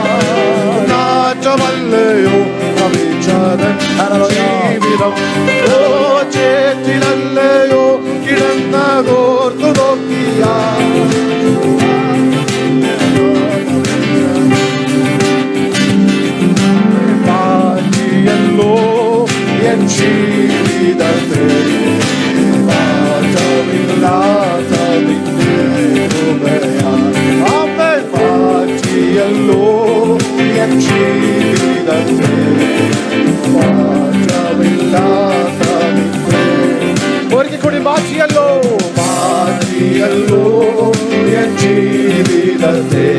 നാറ്റമല്ലയോ അവിചാരൻ ജീവിതം ഓ ചേറ്റിലല്ലയോ കിടന്നതോർത്തു നോക്കിയ മാറ്റിയല്ലോ എൻ ജീവിതത്തെ മാറ്റമില്ലാത്തതിന്റെ കൃപയാൽ അവൻ മാറ്റിയല്ലോ എൻ ജീവിതത്തെ മാറ്റമില്ലാത്തതിന്റെ ഒരിക്കൽ കൂടി മാറ്റിയല്ലോ മാറ്റിയല്ലോ എൻ ജീവിതത്തെ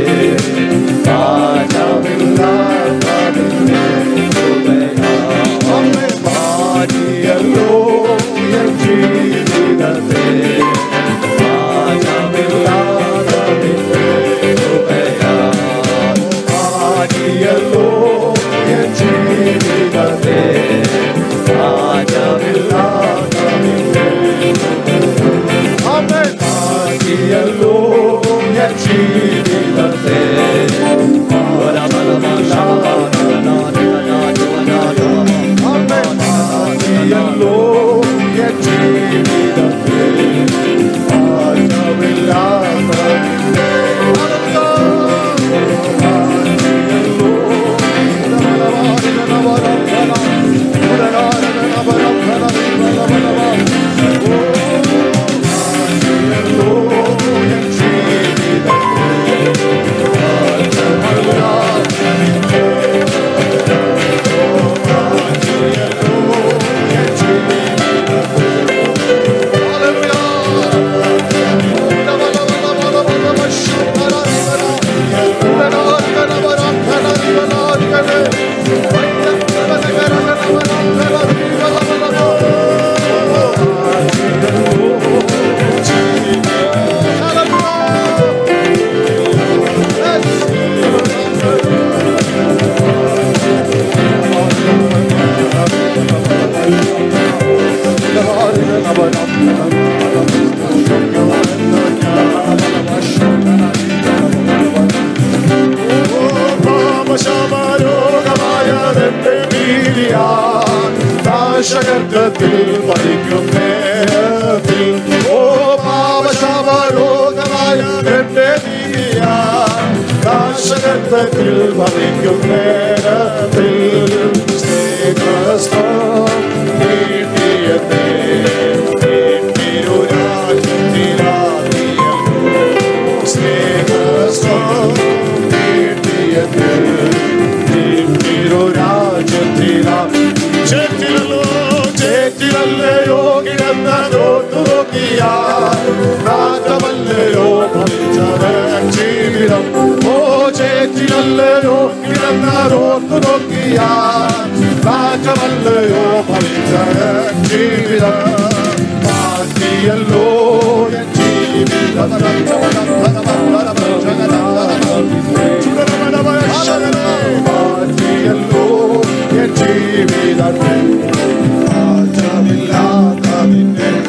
മാറ്റമില്ലാത്തതിന്റെ കൃപയാൽ അവൻ മാറ്റിയല്ലോ എൻ ജീവിതത്തെ മാറ്റമില്ലാത്തതിന്റെ കൃപയാൽ മാറ്റിയല്ലോ എൻ ജീവിതത്തെ മാറ്റമില്ലാത്തതിന്റെ അവൻ മാറ്റിയല്ലോ എൻ ജീവിതത്തെ അവൻ മാറ്റിയല്ലോ എൻ ജീവിതത്തെ മാറ്റമില്ലാത്തതിന്റെ ശകത്തിൽ പതിക്കും നേരത്തിൽ ഓ പാവശാപരോഗമായ എന്റെ നാശകത്തിൽ പതിക്കും നേരത്തിൽ സ്നേഹസ്തം നീട്ടിയതേ സ്നേഹസ്തം നീട്ടിയതേ ചേറ്റിലല്ലോ ചേറ്റിലല്ലയോ കിടന്നതോർത്തു നോക്കിയാ നാട്ടമല്ലയോ ജീവിതം ഓ ചേറ്റിലല്ലയോ കിടന്നതോർത്തു നോക്കിയാ നാട്ടമല്ലയോ ജീവിതം മാറ്റിയല്ലോ എൻ ജീവിതം മാറ്റിയല്ലോ എൻ ജീവിതത്തെ മാറ്റമില്ലാത്ത നിന്നെ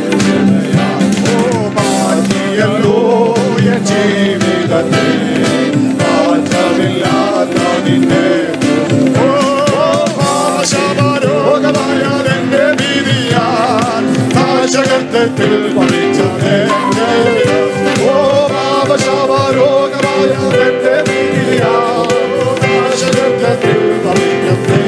നിന്നെ ഓ പാപശാപരോഗമായ നിന്റെ ഭീതിയാൽ നാശകത്വത്തിൽ പറിച്ചതേ ഓ പാപശാപരോഗമായ നിന്റെ ഭീതിയാൽ നാശകത്വത്തിൽ പറിക്കത്തേ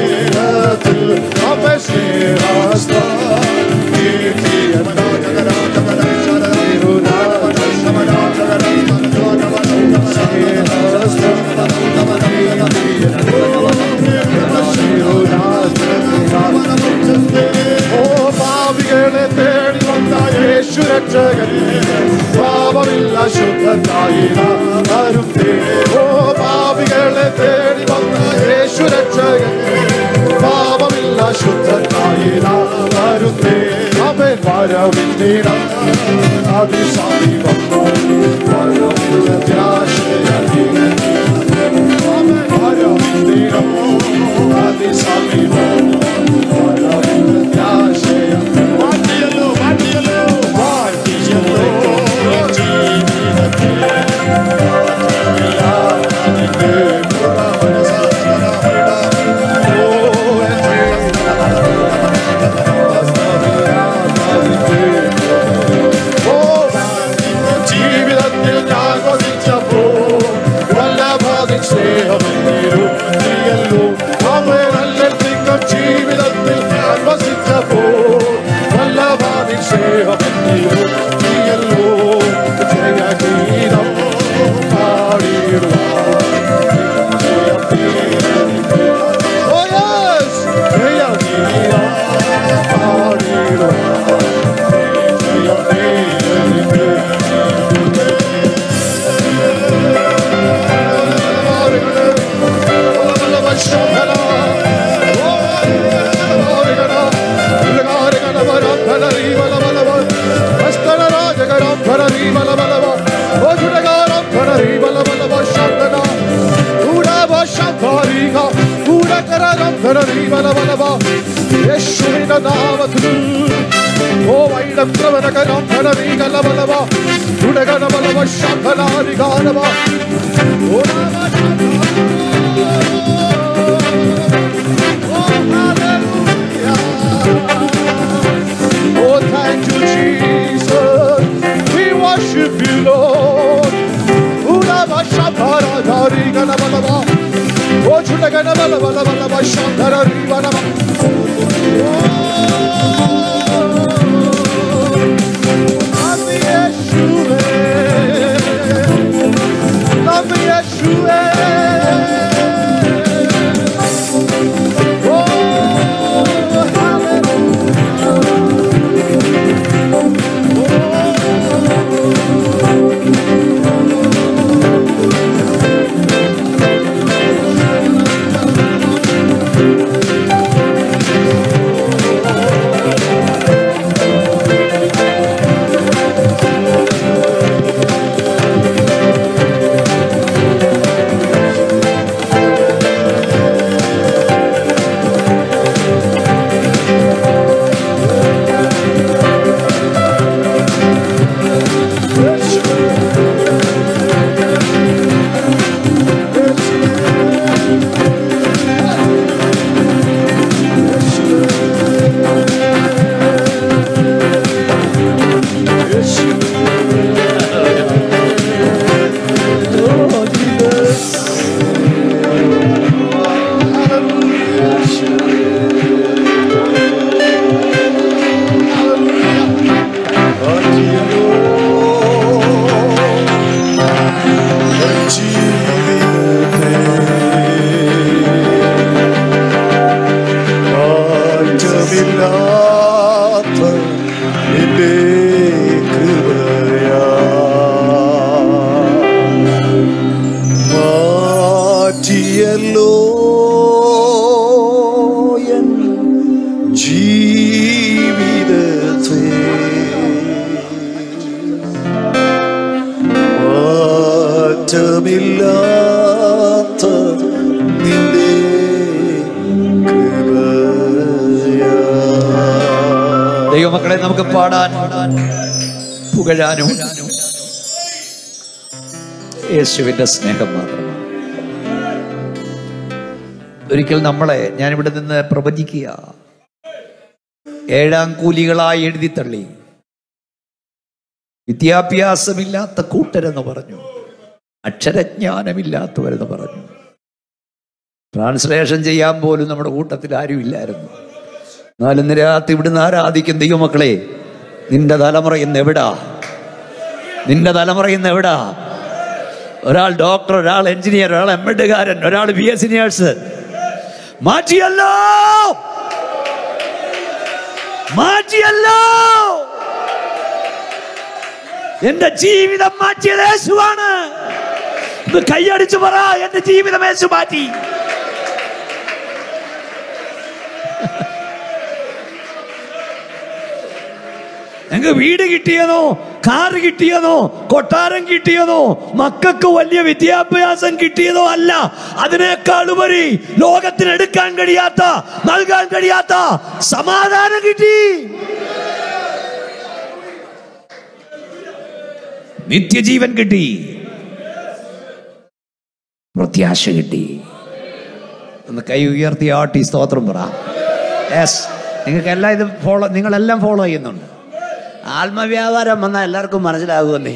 ഓ പാപികളെ തേടി വന്ന യേശു രക്ഷകനെ പാപമില്ല ശുദ്ധനായി വരും ഓ പാപികളെ തേടി വന്ന യേശു രക്ഷകനെ പാപമില്ല ശുദ്ധനായി വരുന്നേ അവൻ വരവിന്ദിടം അതിസമീപം വരവില്ല ത്യാശയധികം അവൻ വരവിന്ദിടം അതിസമീപം വരവില്ല ത്യാശയം മാറ്റിയല്ലോ മാറ്റിയല്ലോ മാറ്റിയല്ലോ ജീവിതത്തിൽ അതിന്റെ ജീവിതത്തിൽ ഞാൻ വസിച്ചപ്പോ വല്ലഭാഗം സ്നേഹമെന്നിരുത്തിയല്ലോ അവരല്ലെത്തിക്കും ജീവിതത്തിൽ ഞാൻ വസിച്ചപ്പോ വല്ലഭാഗം സ്നേഹമെന്നിരുത്തിയല്ലോ ജയഗീതം പാടിയിടുവാൻ Oh yes! ജയഗീതം പാടിയിടുവാൻ യേശുവിന്റെ നാമത്തിൽ ഓ വൈഡക്രവനകരം ധനരീകലബലവ ഉടകനബലവ ശകലാരികാലവ ഓ Oh, thank you, Jesus. We worship you, Lord. Ulava shapara dari gana balava. Oh, chuta gana balava balava shapara ri balava. Nami Yeshua. Nami Yeshua. Oh, hallelujah. മാറ്റമില്ലാത്ത നിന്റെ കൃപയാ മാറ്റിയല്ലോ എൻ ജീവിതത്തെ മാറ്റമില്ലാത്ത നിന്റെ കൃപയാ ദൈവമക്കളെ നമുക്ക് പാടാൻ പുകഴാനും യേശുവിന്റെ സ്നേഹം മാത്രമാണ് ഒരിക്കൽ നമ്മളെ ഞാനിവിടെ നിന്ന് പ്രവചിക്കുക ഏഴാം കൂലികളായി എഴുതി തള്ളി വിദ്യാഭ്യാസമില്ലാത്ത കൂട്ടരെന്ന് പറഞ്ഞു അക്ഷരജ്ഞാനമില്ലാത്തവരെന്ന് പറഞ്ഞു ട്രാൻസ്ലേഷൻ ചെയ്യാൻ പോലും നമ്മുടെ കൂട്ടത്തിൽ ആരും ഇല്ലായിരുന്നു എന്നാലും നിരാത്ത് ഇവിടുന്ന് ആരാധിക്കും ദൈവമക്കളെ നിന്റെ തലമുറ ഇന്ന് എവിടാ നിന്റെ തലമുറ ഇന്ന് എവിടാ ഒരാൾ ഡോക്ടർ ഒരാൾ എഞ്ചിനീയർ ഒരാൾ എം എഡുകാരൻ ഒരാൾ ബി എസ് നേഴ്സ് മാറ്റിയല്ലോ മാറ്റിയല്ലോ എന്റെ ജീവിതം മാറ്റിയത് യേശുവാണ് ഇത് കൈയടിച്ചു പറ എന്റെ ജീവിതം യേശു മാറ്റി ഞങ്ങൾക്ക് വീട് കിട്ടിയതോ കാറ് കിട്ടിയതോ കൊട്ടാരം കിട്ടിയതോ മക്കൾക്ക് വലിയ വിദ്യാഭ്യാസം കിട്ടിയതോ അല്ല അതിനേക്കാൾ ഉപരി ലോകത്തിന് എടുക്കാൻ കഴിയാത്ത നൽകാൻ കഴിയാത്ത സമാധാനം കിട്ടി നിത്യജീവൻ കിട്ടി പ്രത്യാശ കിട്ടി ഒന്ന് കൈ ഉയർത്തി ആട്ടി സ്തോത്രം പറ യെസ് നിങ്ങൾക്ക് എല്ലാം ഇത് ഫോളോ നിങ്ങളെല്ലാം ഫോളോ ചെയ്യുന്നുണ്ട് ആത്മവ്യാപാരം വന്നാൽ എല്ലാവർക്കും മനസ്സിലാകുമെന്നേ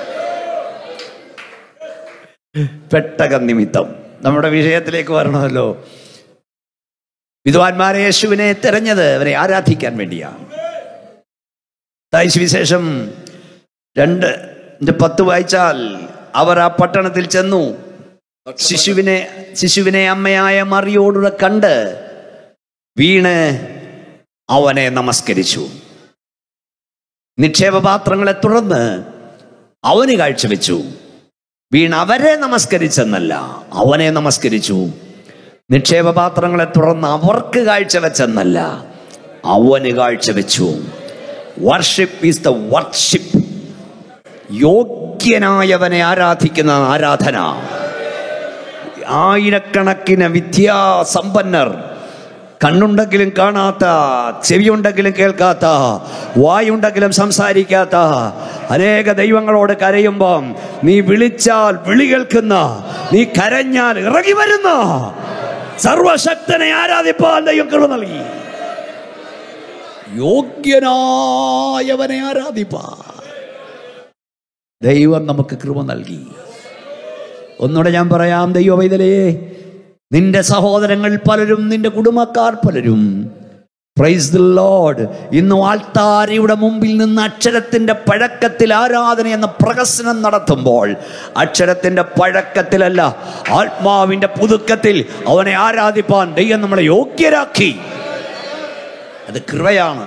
പെട്ടകം നിമിത്തം നമ്മുടെ വിഷയത്തിലേക്ക് വരണമല്ലോ വിദ്വാൻമാരെ യേശുവിനെ തെരഞ്ഞത് അവരെ ആരാധിക്കാൻ വേണ്ടിയാണ് വിശേഷം രണ്ട് ന്റെ പത്ത് വായിച്ചാൽ അവർ ആ പട്ടണത്തിൽ ചെന്നു ശിശുവിനെ ശിശുവിനെ അമ്മയായ മറിയോടുകൂടെ കണ്ട് വീണ് അവനെ നമസ്കരിച്ചു നിക്ഷേപപാത്രങ്ങളെ തുടർന്ന് അവന് കാഴ്ചവെച്ചു വീണ് അവരെ നമസ്കരിച്ചെന്നല്ല അവനെ നമസ്കരിച്ചു നിക്ഷേപപാത്രങ്ങളെ തുടർന്ന് അവർക്ക് കാഴ്ചവെച്ചെന്നല്ല അവന് കാഴ്ചവെച്ചു വർഷിപ്പ് ഈസ് ദ വർഷിപ്പ് യോഗ്യനായവനെ ആരാധിക്കുന്ന ആരാധന ആയിരക്കണക്കിന് വിദ്യാസമ്പന്നർ കണ്ണുണ്ടെങ്കിലും കാണാത്ത ചെവിയുണ്ടെങ്കിലും കേൾക്കാത്ത വായുണ്ടെങ്കിലും സംസാരിക്കാത്ത അനേക ദൈവങ്ങളോട് കരയുമ്പം നീ വിളിച്ചാൽ വിളി കേൾക്കുന്ന നീ കരഞ്ഞാൽ ഇറങ്ങി വരുന്ന സർവശക്തനെ ആരാധിപ്പാൻ ദൈവം കൃപ നൽകി യോഗ്യനായവനെ ആരാധിപ്പാൻ ദൈവം നമുക്ക് കൃപ നൽകി ഒന്നുകൂടെ ഞാൻ പറയാം ദൈവ വൈതലേ നിന്റെ സഹോദരങ്ങൾ പലരും നിന്റെ കുടുംബക്കാർ പലരും പ്രൈസ് ദി ലോഡ് ഇന്ന് ആൾത്താരയുടെ മുമ്പിൽ നിന്ന് അക്ഷരത്തിന്റെ പഴക്കത്തിൽ ആരാധന എന്ന പ്രഹസനം നടത്തുമ്പോൾ അക്ഷരത്തിന്റെ പഴക്കത്തിലല്ല ആത്മാവിന്റെ പുതുക്കത്തിൽ അവനെ ആരാധിപ്പാൻ ദൈവം നമ്മളെ യോഗ്യരാക്കി അത് കൃപയാണ്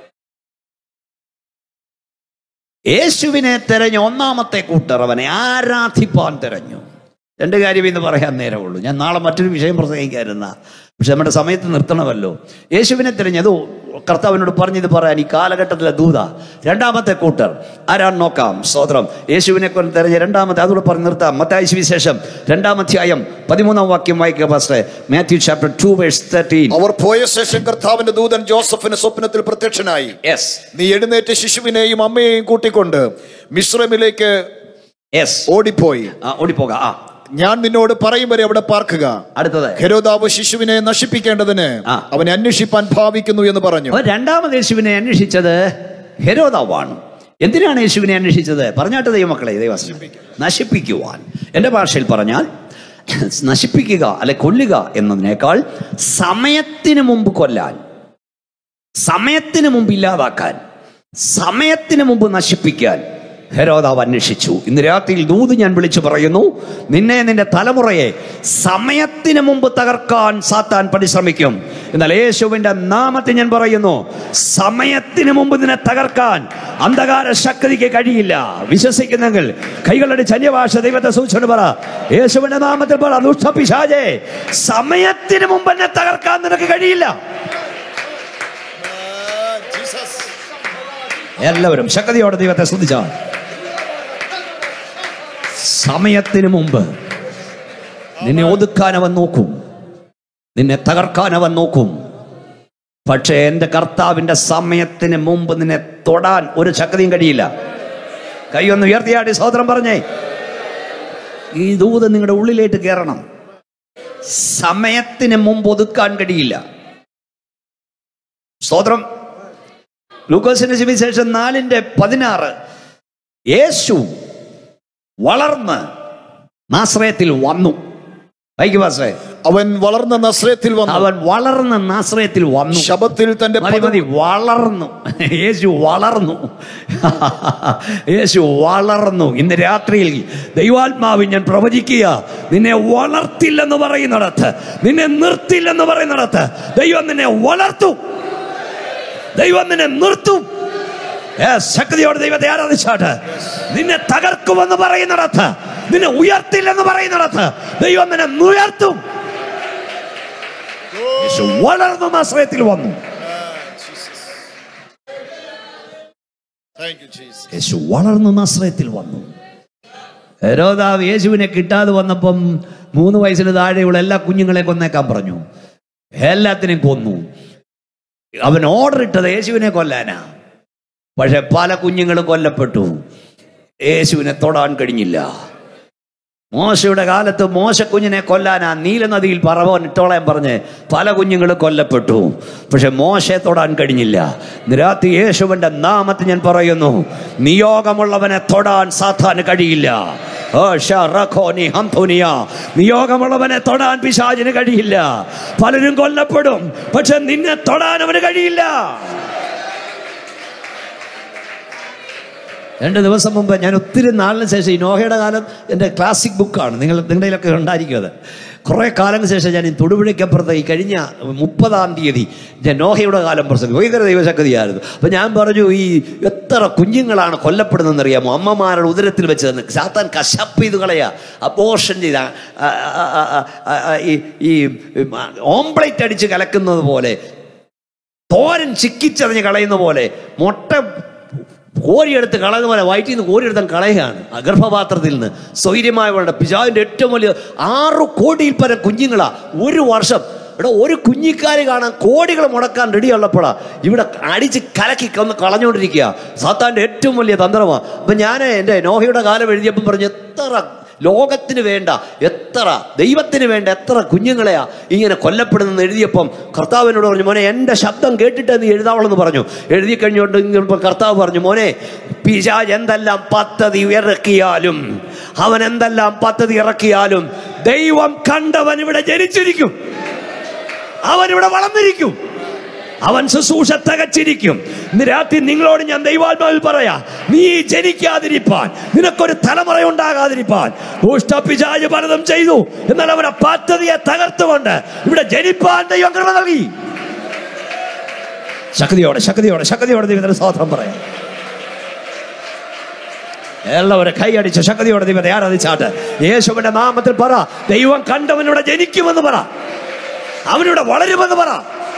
യേശുവിനെ തെരഞ്ഞ ഒന്നാമത്തെ കൂട്ടർ അവനെ ആരാധിപ്പാൻ തെരഞ്ഞു രണ്ട് കാര്യം ഇന്ന് പറയാൻ നേരമുള്ളൂ ഞാൻ നാളെ മറ്റൊരു വിഷയം പ്രസംഗിക്കാതിരുന്ന പക്ഷെ നമ്മുടെ സമയത്ത് നിർത്തണമല്ലോ യേശുവിനെ തിരഞ്ഞത് കർത്താവിനോട് പറഞ്ഞത് പറയാൻ ഈ കാലഘട്ടത്തിലെ ദൂത രണ്ടാമത്തെ കൂട്ടർ ആരാണ് നോക്കാം സ്തോത്രം യേശുവിനെ കൊണ്ട് തെരഞ്ഞ രണ്ടാമത്തെ അതുകൂടെ പറഞ്ഞ് നിർത്താം മത്തായ സുവിശേഷം രണ്ടാമധ്യായം പതിമൂന്നാം വാക്യം വായിക്കുക പാസ്റ്റേ Matthew chapter two verse thirteen അവർ പോയ ശേഷം കർത്താവിന്റെ ദൂതൻ ജോസഫിന് സ്വപ്നത്തിൽ പ്രത്യക്ഷനായി യെസ് നീ എഴുന്നേറ്റ് ശിശുവിനെയും അമ്മയെയും കൂട്ടിക്കൊണ്ട് മിശ്രമിലേക്ക് യെസ് ഓടിപ്പോയി ഓടിപ്പോക ആ ഞാൻ നിന്നോട് പറയും വരെ അവിടെ പാർക്കുക അടുത്തത് ഹെരോദാവ് ശിശുവിനെ നശിപ്പിക്കേണ്ടതിന് ആ. അവനെ അന്വേഷിപ്പാൻ ഭാവിക്കുന്നു എന്ന് പറഞ്ഞു അപ്പോൾ രണ്ടാമത് യേശുവിനെ അന്വേഷിച്ചത് ഹെരോദാവാണ് എന്തിനാണ് യേശുവിനെ അന്വേഷിച്ചത് പറഞ്ഞാട്ട് ദൈവമക്കളെ ദൈവം നശിപ്പിക്കുവാൻ എൻ്റെ ഭാഷയിൽ പറഞ്ഞാൽ നശിപ്പിക്കുക അല്ലെ കൊല്ലുക എന്നതിനേക്കാൾ സമയത്തിന് മുമ്പ് കൊല്ലാൻ സമയത്തിന് മുമ്പ് ഇല്ലാതാക്കാൻ സമയത്തിന് മുമ്പ് നശിപ്പിക്കാൻ ഹെരോദാവ് അന്വേഷിച്ചു ഇന്ന് രാത്രിയിൽ ദൂത് ഞാൻ വിളിച്ചു പറയുന്നു നിന്നെ നിന്റെ തലമുറയെ സമയത്തിന് മുമ്പ് തകർക്കാൻ സാത്താൻ പരിശ്രമിക്കും എന്നാൽ യേശുവിന്റെ നാമത്തിൽ ഞാൻ പറയുന്നു സമയത്തിന് മുമ്പ് നിന്നെ തകർക്കാൻ അന്ധകാര ശക്തിക്ക് കഴിയില്ല വിശ്വസിക്കുന്നെങ്കിൽ കൈകളുടെ ചന്യഭാഷ ദൈവത്തെ സൂചന പറ യേശുവിന്റെ നാമത്തിൽ പറ ദുഷ്ടപിശാചേ സമയത്തിന് മുമ്പ് എന്നെ തകർക്കാൻ നിനക്ക് കഴിയില്ല എല്ലാവരും ശക്തിയോടെ ദൈവത്തെ ശ്രദ്ധിച്ചാൽ സമയത്തിന് മുമ്പ് നിന്നെ ഒതുക്കാൻ അവൻ നോക്കും നിന്നെ തകർക്കാൻ അവൻ നോക്കും പക്ഷേ എൻ്റെ കർത്താവിൻ്റെ സമയത്തിന് മുമ്പ് നിന്നെ തൊടാൻ ഒരു ശക്തിയും കഴിയില്ല കൈയൊന്ന് ഉയർത്തിയാടി സഹോദരൻ പറഞ്ഞേ ഈ ദൂത് നിങ്ങളുടെ ഉള്ളിലേക്ക് കയറണം സമയത്തിന് മുമ്പ് ഒതുക്കാൻ കഴിയില്ല സ്തോത്രം ലൂക്കോസിന്റെ സുവിശേഷം നാലിന്റെ പതിനാറ് യേശു വളർന്ന് നാശ്രയത്തിൽ വന്നു വൈകി പാസേ അവൻ വളർന്ന നസ്രത്തിൽ വന്നു അവൻ വളർന്ന് നാശ്രയത്തിൽ വന്നു ശബത്തിൽ തന്റെ മതി മതി വളർന്നു യേശു വളർന്നു യേശു വളർന്നു ഇന്ന് രാത്രിയിൽ ദൈവാത്മാവിൽ ഞാൻ പ്രവചിക്കുക നിന്നെ വളർത്തില്ലെന്ന് പറയുന്നിടത്ത് നിന്നെ നിർത്തില്ലെന്ന് പറയുന്നിടത്ത് ദൈവം നിന്നെ വളർത്തും ദൈവം നിന്നെ നിർത്തും Yes, ശക്തിയോടെ ദൈവത്തെ ആരാധിച്ചാട്ട് നിന്നെ തകർക്കുമെന്ന് പറയുന്നിടത്ത് നിന്നെ ഉയർത്തില്ലെന്ന് പറയുന്നിടത്ത് ദൈവം നിന്നെ ഉയർത്തും യേശു വളർന്നു ആശ്രയത്തിൽ വന്നു യേശു വളർന്നു ആശ്രയത്തിൽ വന്നു ഹെരോദാവ് യേശുവിനെ കിട്ടാതെ വന്നപ്പം മൂന്ന് വയസ്സിന് താഴെയുള്ള എല്ലാ കുഞ്ഞുങ്ങളെ കൊന്നേക്കാൻ പറഞ്ഞു എല്ലാത്തിനെയും കൊന്നു അവൻ ഓർഡർ ഇട്ടത് യേശുവിനെ കൊല്ലാനാ പക്ഷെ പല കുഞ്ഞുങ്ങളും കൊല്ലപ്പെട്ടു യേശുവിനെ തൊടാൻ കഴിഞ്ഞില്ല മോശയുടെ കാലത്ത് മോശ കുഞ്ഞിനെ കൊല്ലാനാ നീലനദിയിൽ പറവൻ ഇട്ടോളാൻ പറഞ്ഞ് പല കുഞ്ഞുങ്ങളും കൊല്ലപ്പെട്ടു പക്ഷെ മോശയെ തൊടാൻ കഴിഞ്ഞില്ല നിരാത്തി യേശുവിന്റെ നാമത്തിൽ ഞാൻ പറയുന്നു നിയോഗമുള്ളവനെ തൊടാൻ സാധാരണ കഴിയില്ല ഓ ഷറഖോനി ഹംഫുനിയ. നിയോഗമുള്ളവനെ തൊടാൻ പിശാചിന് കഴിയില്ല പലരും കൊല്ലപ്പെടും പക്ഷെ നിന്നെ തൊടാൻ അവന് കഴിയില്ല രണ്ട് ദിവസം മുമ്പ് ഞാൻ ഒത്തിരി നാളിന് ശേഷം ഈ നോഹയുടെ കാലം എൻ്റെ ക്ലാസിക് ബുക്കാണ് നിങ്ങൾ നിങ്ങളുടെയിലൊക്കെ ഉണ്ടായിരിക്കും അത് കുറേ കാലങ്ങൾക്ക് ശേഷം ഞാൻ ഈ തൊടുപുഴയ്ക്കപ്പുറത്ത് ഈ കഴിഞ്ഞ മുപ്പതാം തീയതി ഞാൻ നോഹയുടെ കാലം പ്രസംഗം ഭയങ്കര ദൈവശക്തിയായിരുന്നു അപ്പം ഞാൻ പറഞ്ഞു ഈ എത്ര കുഞ്ഞുങ്ങളാണ് കൊല്ലപ്പെടുന്നതെന്ന് അറിയാമോ അമ്മമാരുടെ ഉദരത്തിൽ വെച്ച് തന്നെ സാത്താൻ കശപ്പ് ചെയ്ത് കളയാ അബോഷൻ ചെയ്ത ആ, ആ, ആ, ആ, ആ, ഈ ഈ ഓംപ്ലേറ്റ് അടിച്ച് കലക്കുന്നത് പോലെ തോരൻ ചിക്കിച്ചറിഞ്ഞ് കളയുന്ന പോലെ മുട്ട കോരിയെടുത്ത് കളയുന്ന പോലെ വയറ്റിൽ നിന്ന് കോരിയെടുത്താൽ കളയുകയാണ് ആ ഗർഭപാത്രത്തിൽ നിന്ന് സ്വൈര്യമായവളുടെ പിതാവിൻ്റെ ഏറ്റവും വലിയ ആറ് കോടിയിൽ പരം കുഞ്ഞുങ്ങളാ ഒരു വർഷം ഇവിടെ ഒരു കുഞ്ഞിക്കാര് കാണാൻ കോടികൾ മുടക്കാൻ റെഡിയുള്ളപ്പോഴാ ഇവിടെ അടിച്ച് കലക്കി ഒന്ന് കളഞ്ഞുകൊണ്ടിരിക്കുക സാത്താൻ്റെ ഏറ്റവും വലിയ തന്ത്രമാണ് അപ്പം ഞാൻ എൻ്റെ നോഹയുടെ കാലം എഴുതിയപ്പം പറഞ്ഞു എത്ര ലോകത്തിന് വേണ്ട എത്ര ദൈവത്തിന് വേണ്ട എത്ര കുഞ്ഞുങ്ങളെയാ ഇങ്ങനെ കൊല്ലപ്പെടുന്നെന്ന് എഴുതിയപ്പം കർത്താവിനോട് പറഞ്ഞു മോനെ എൻ്റെ ശബ്ദം കേട്ടിട്ട് നീ എഴുതാവളെന്ന് പറഞ്ഞു എഴുതി കഴിഞ്ഞുകൊണ്ട് ഇങ്ങനെ കർത്താവ് പറഞ്ഞു മോനെ പിശാജ് എന്തെല്ലാം പദ്ധതി ഇറക്കിയാലും അവൻ എന്തെല്ലാം പദ്ധതി ഇറക്കിയാലും ദൈവം കണ്ടവൻ ഇവിടെ ജനിച്ചിരിക്കും അവൻ ഇവിടെ വളർന്നിരിക്കും അവൻ ശുശ്രൂഷ തികച്ചിരിക്കും ഇന്ന് രാത്രി നിങ്ങളോട് ഞാൻ ദൈവാത്മാവിൽ പറയാ നീ ജനിക്കാതിരിപ്പാൻ നിനക്കൊരു തലമുറ ഉണ്ടാകാതിരിപ്പാൻ ദുഷ്ടപിശാച് പലതും ചെയ്തു എന്നാൽ അവരുടെ പദ്ധതിയെ തകർത്തുകൊണ്ട് ഇവിടെ ജനിപ്പാൻ ദൈവം കൃപ നൽകി ശക്തിയോടെ ശക്തിയോടെ ശക്തിയോടെ ദൈവത്തിന് സ്വാതന്ത്ര്യം പറയാം എല്ലാവരും കൈയടിച്ച് ശക്തിയോടെ ദൈവത്തെ ആരാധിച്ചാട്ട് യേശുവിന്റെ നാമത്തിൽ പറ ദൈവം കണ്ടവനിവിടെ ജനിക്കുമെന്ന് പറ അവനിവിടെ വളരുമെന്ന് പറ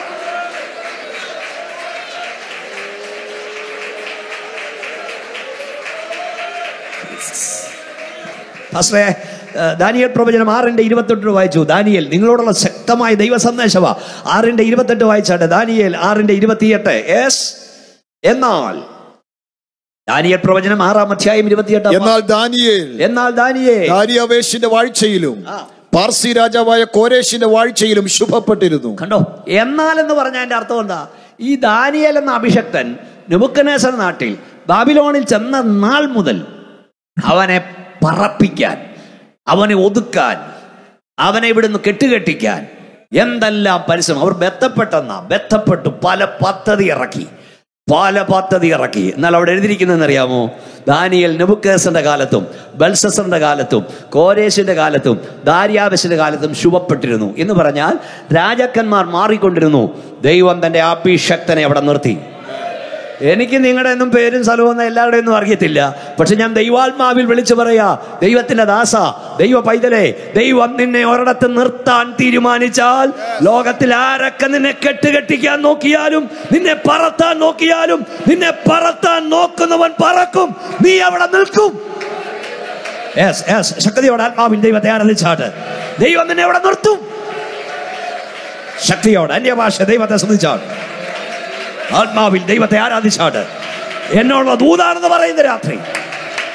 ഫാസ്റ്ററെ ദാനിയൽ പ്രവചനം ആറിന്റെ ഇരുപത്തെട്ട് വായിച്ചു ദാനിയൽ നിങ്ങളോടുള്ള ശക്തമായ ദൈവ സന്ദേശമാ ആറിന്റെ ഇരുപത്തെട്ട് വായിച്ചാട്ടെ ദാനിയേൽ ആറിന്റെ ഇരുപത്തിയെട്ട് യെസ് എന്നാൽ ദാനിയൽ പ്രവചനം ആറാം അധ്യായം ഇരുപത്തിയെട്ട് എന്നാൽ ദാനിയേൽ എന്നാൽ ദാനിയേ ദാരിയാവേശിന്റെ വാഴ്ചയിലും ആ. പാർസി രാജാവായ കോരേശിന്റെ വാഴ്ചയിലും ശുഭപ്പെട്ടിരുന്നു കണ്ടോ എന്നാൽ എന്ന് പറഞ്ഞ അതിന്റെ അർത്ഥം എന്താ ഈ ദാനിയൽ എന്ന അഭിഷക്തൻ നുബുക്കനേസർ നാട്ടിൽ ബാബിലോണിൽ ചെന്ന നാൾ മുതൽ അവനെ പറപ്പിക്കാൻ അവനെ ഒതുക്കാൻ അവനെ ഇവിടുന്ന് കെട്ടുകെട്ടിക്കാൻ എന്തെല്ലാം പരിശ്രമം അവർ ബന്ധപ്പെട്ടെന്നാ ബന്ധപ്പെട്ടു പല പദ്ധതി ഇറക്കി പല പദ്ധതി ഇറക്കി എന്നാൽ അവിടെ എഴുതിയിരിക്കുന്നതെന്ന് അറിയാമോ ദാനിയൽ നെബുക്കേസന്റെ കാലത്തും ബൽസസറിന്റെ കാലത്തും കോരേശിന്റെ കാലത്തും ദാര്യാവശിന്റെ കാലത്തും ശുഭപ്പെട്ടിരുന്നു എന്ന് പറഞ്ഞാൽ രാജാക്കന്മാർ മാറിക്കൊണ്ടിരുന്നു ദൈവം തന്റെ അഭിഷക്തനെ അവിടെ നിർത്തി എനിക്ക് നിങ്ങളുടെ ഒന്നും പേരും സ്ഥലവും ഒന്നും എല്ലാവരുടെയും ഒന്നും അറിയത്തില്ല പക്ഷെ ഞാൻ ദൈവാത്മാവിൽ വിളിച്ചു പറയാ ദൈവത്തിന്റെ ദാസ ദൈവ പൈതലേ ദൈവം നിന്നെ ഒരിടത്ത് നിർത്താൻ തീരുമാനിച്ചാൽ ലോകത്തിൽ ആരൊക്കെ നിന്നെ കെട്ടുകെട്ടിക്കാൻ നോക്കിയാലും നിന്നെ പറത്താൻ നോക്കിയാലും നിന്നെ പറത്താൻ നോക്കുന്നവൻ പറക്കും നീ അവിടെ നിൽക്കും Yes, yes. ശക്തിയോടെ ആത്മാവിൽ ദൈവത്തെ ആനന്ദിച്ചാട്ട് ദൈവം നിന്നെ അവിടെ നിർത്തും ശക്തിയോടെ അന്യഭാഷ ദൈവത്തെ ശ്രദ്ധിച്ചാട്ട് ആത്മാവിൽ ദൈവത്തെ ആരാധിച്ചാട്ട് എന്നുള്ള ദൂതാണെന്ന് പറയുന്ന രാത്രി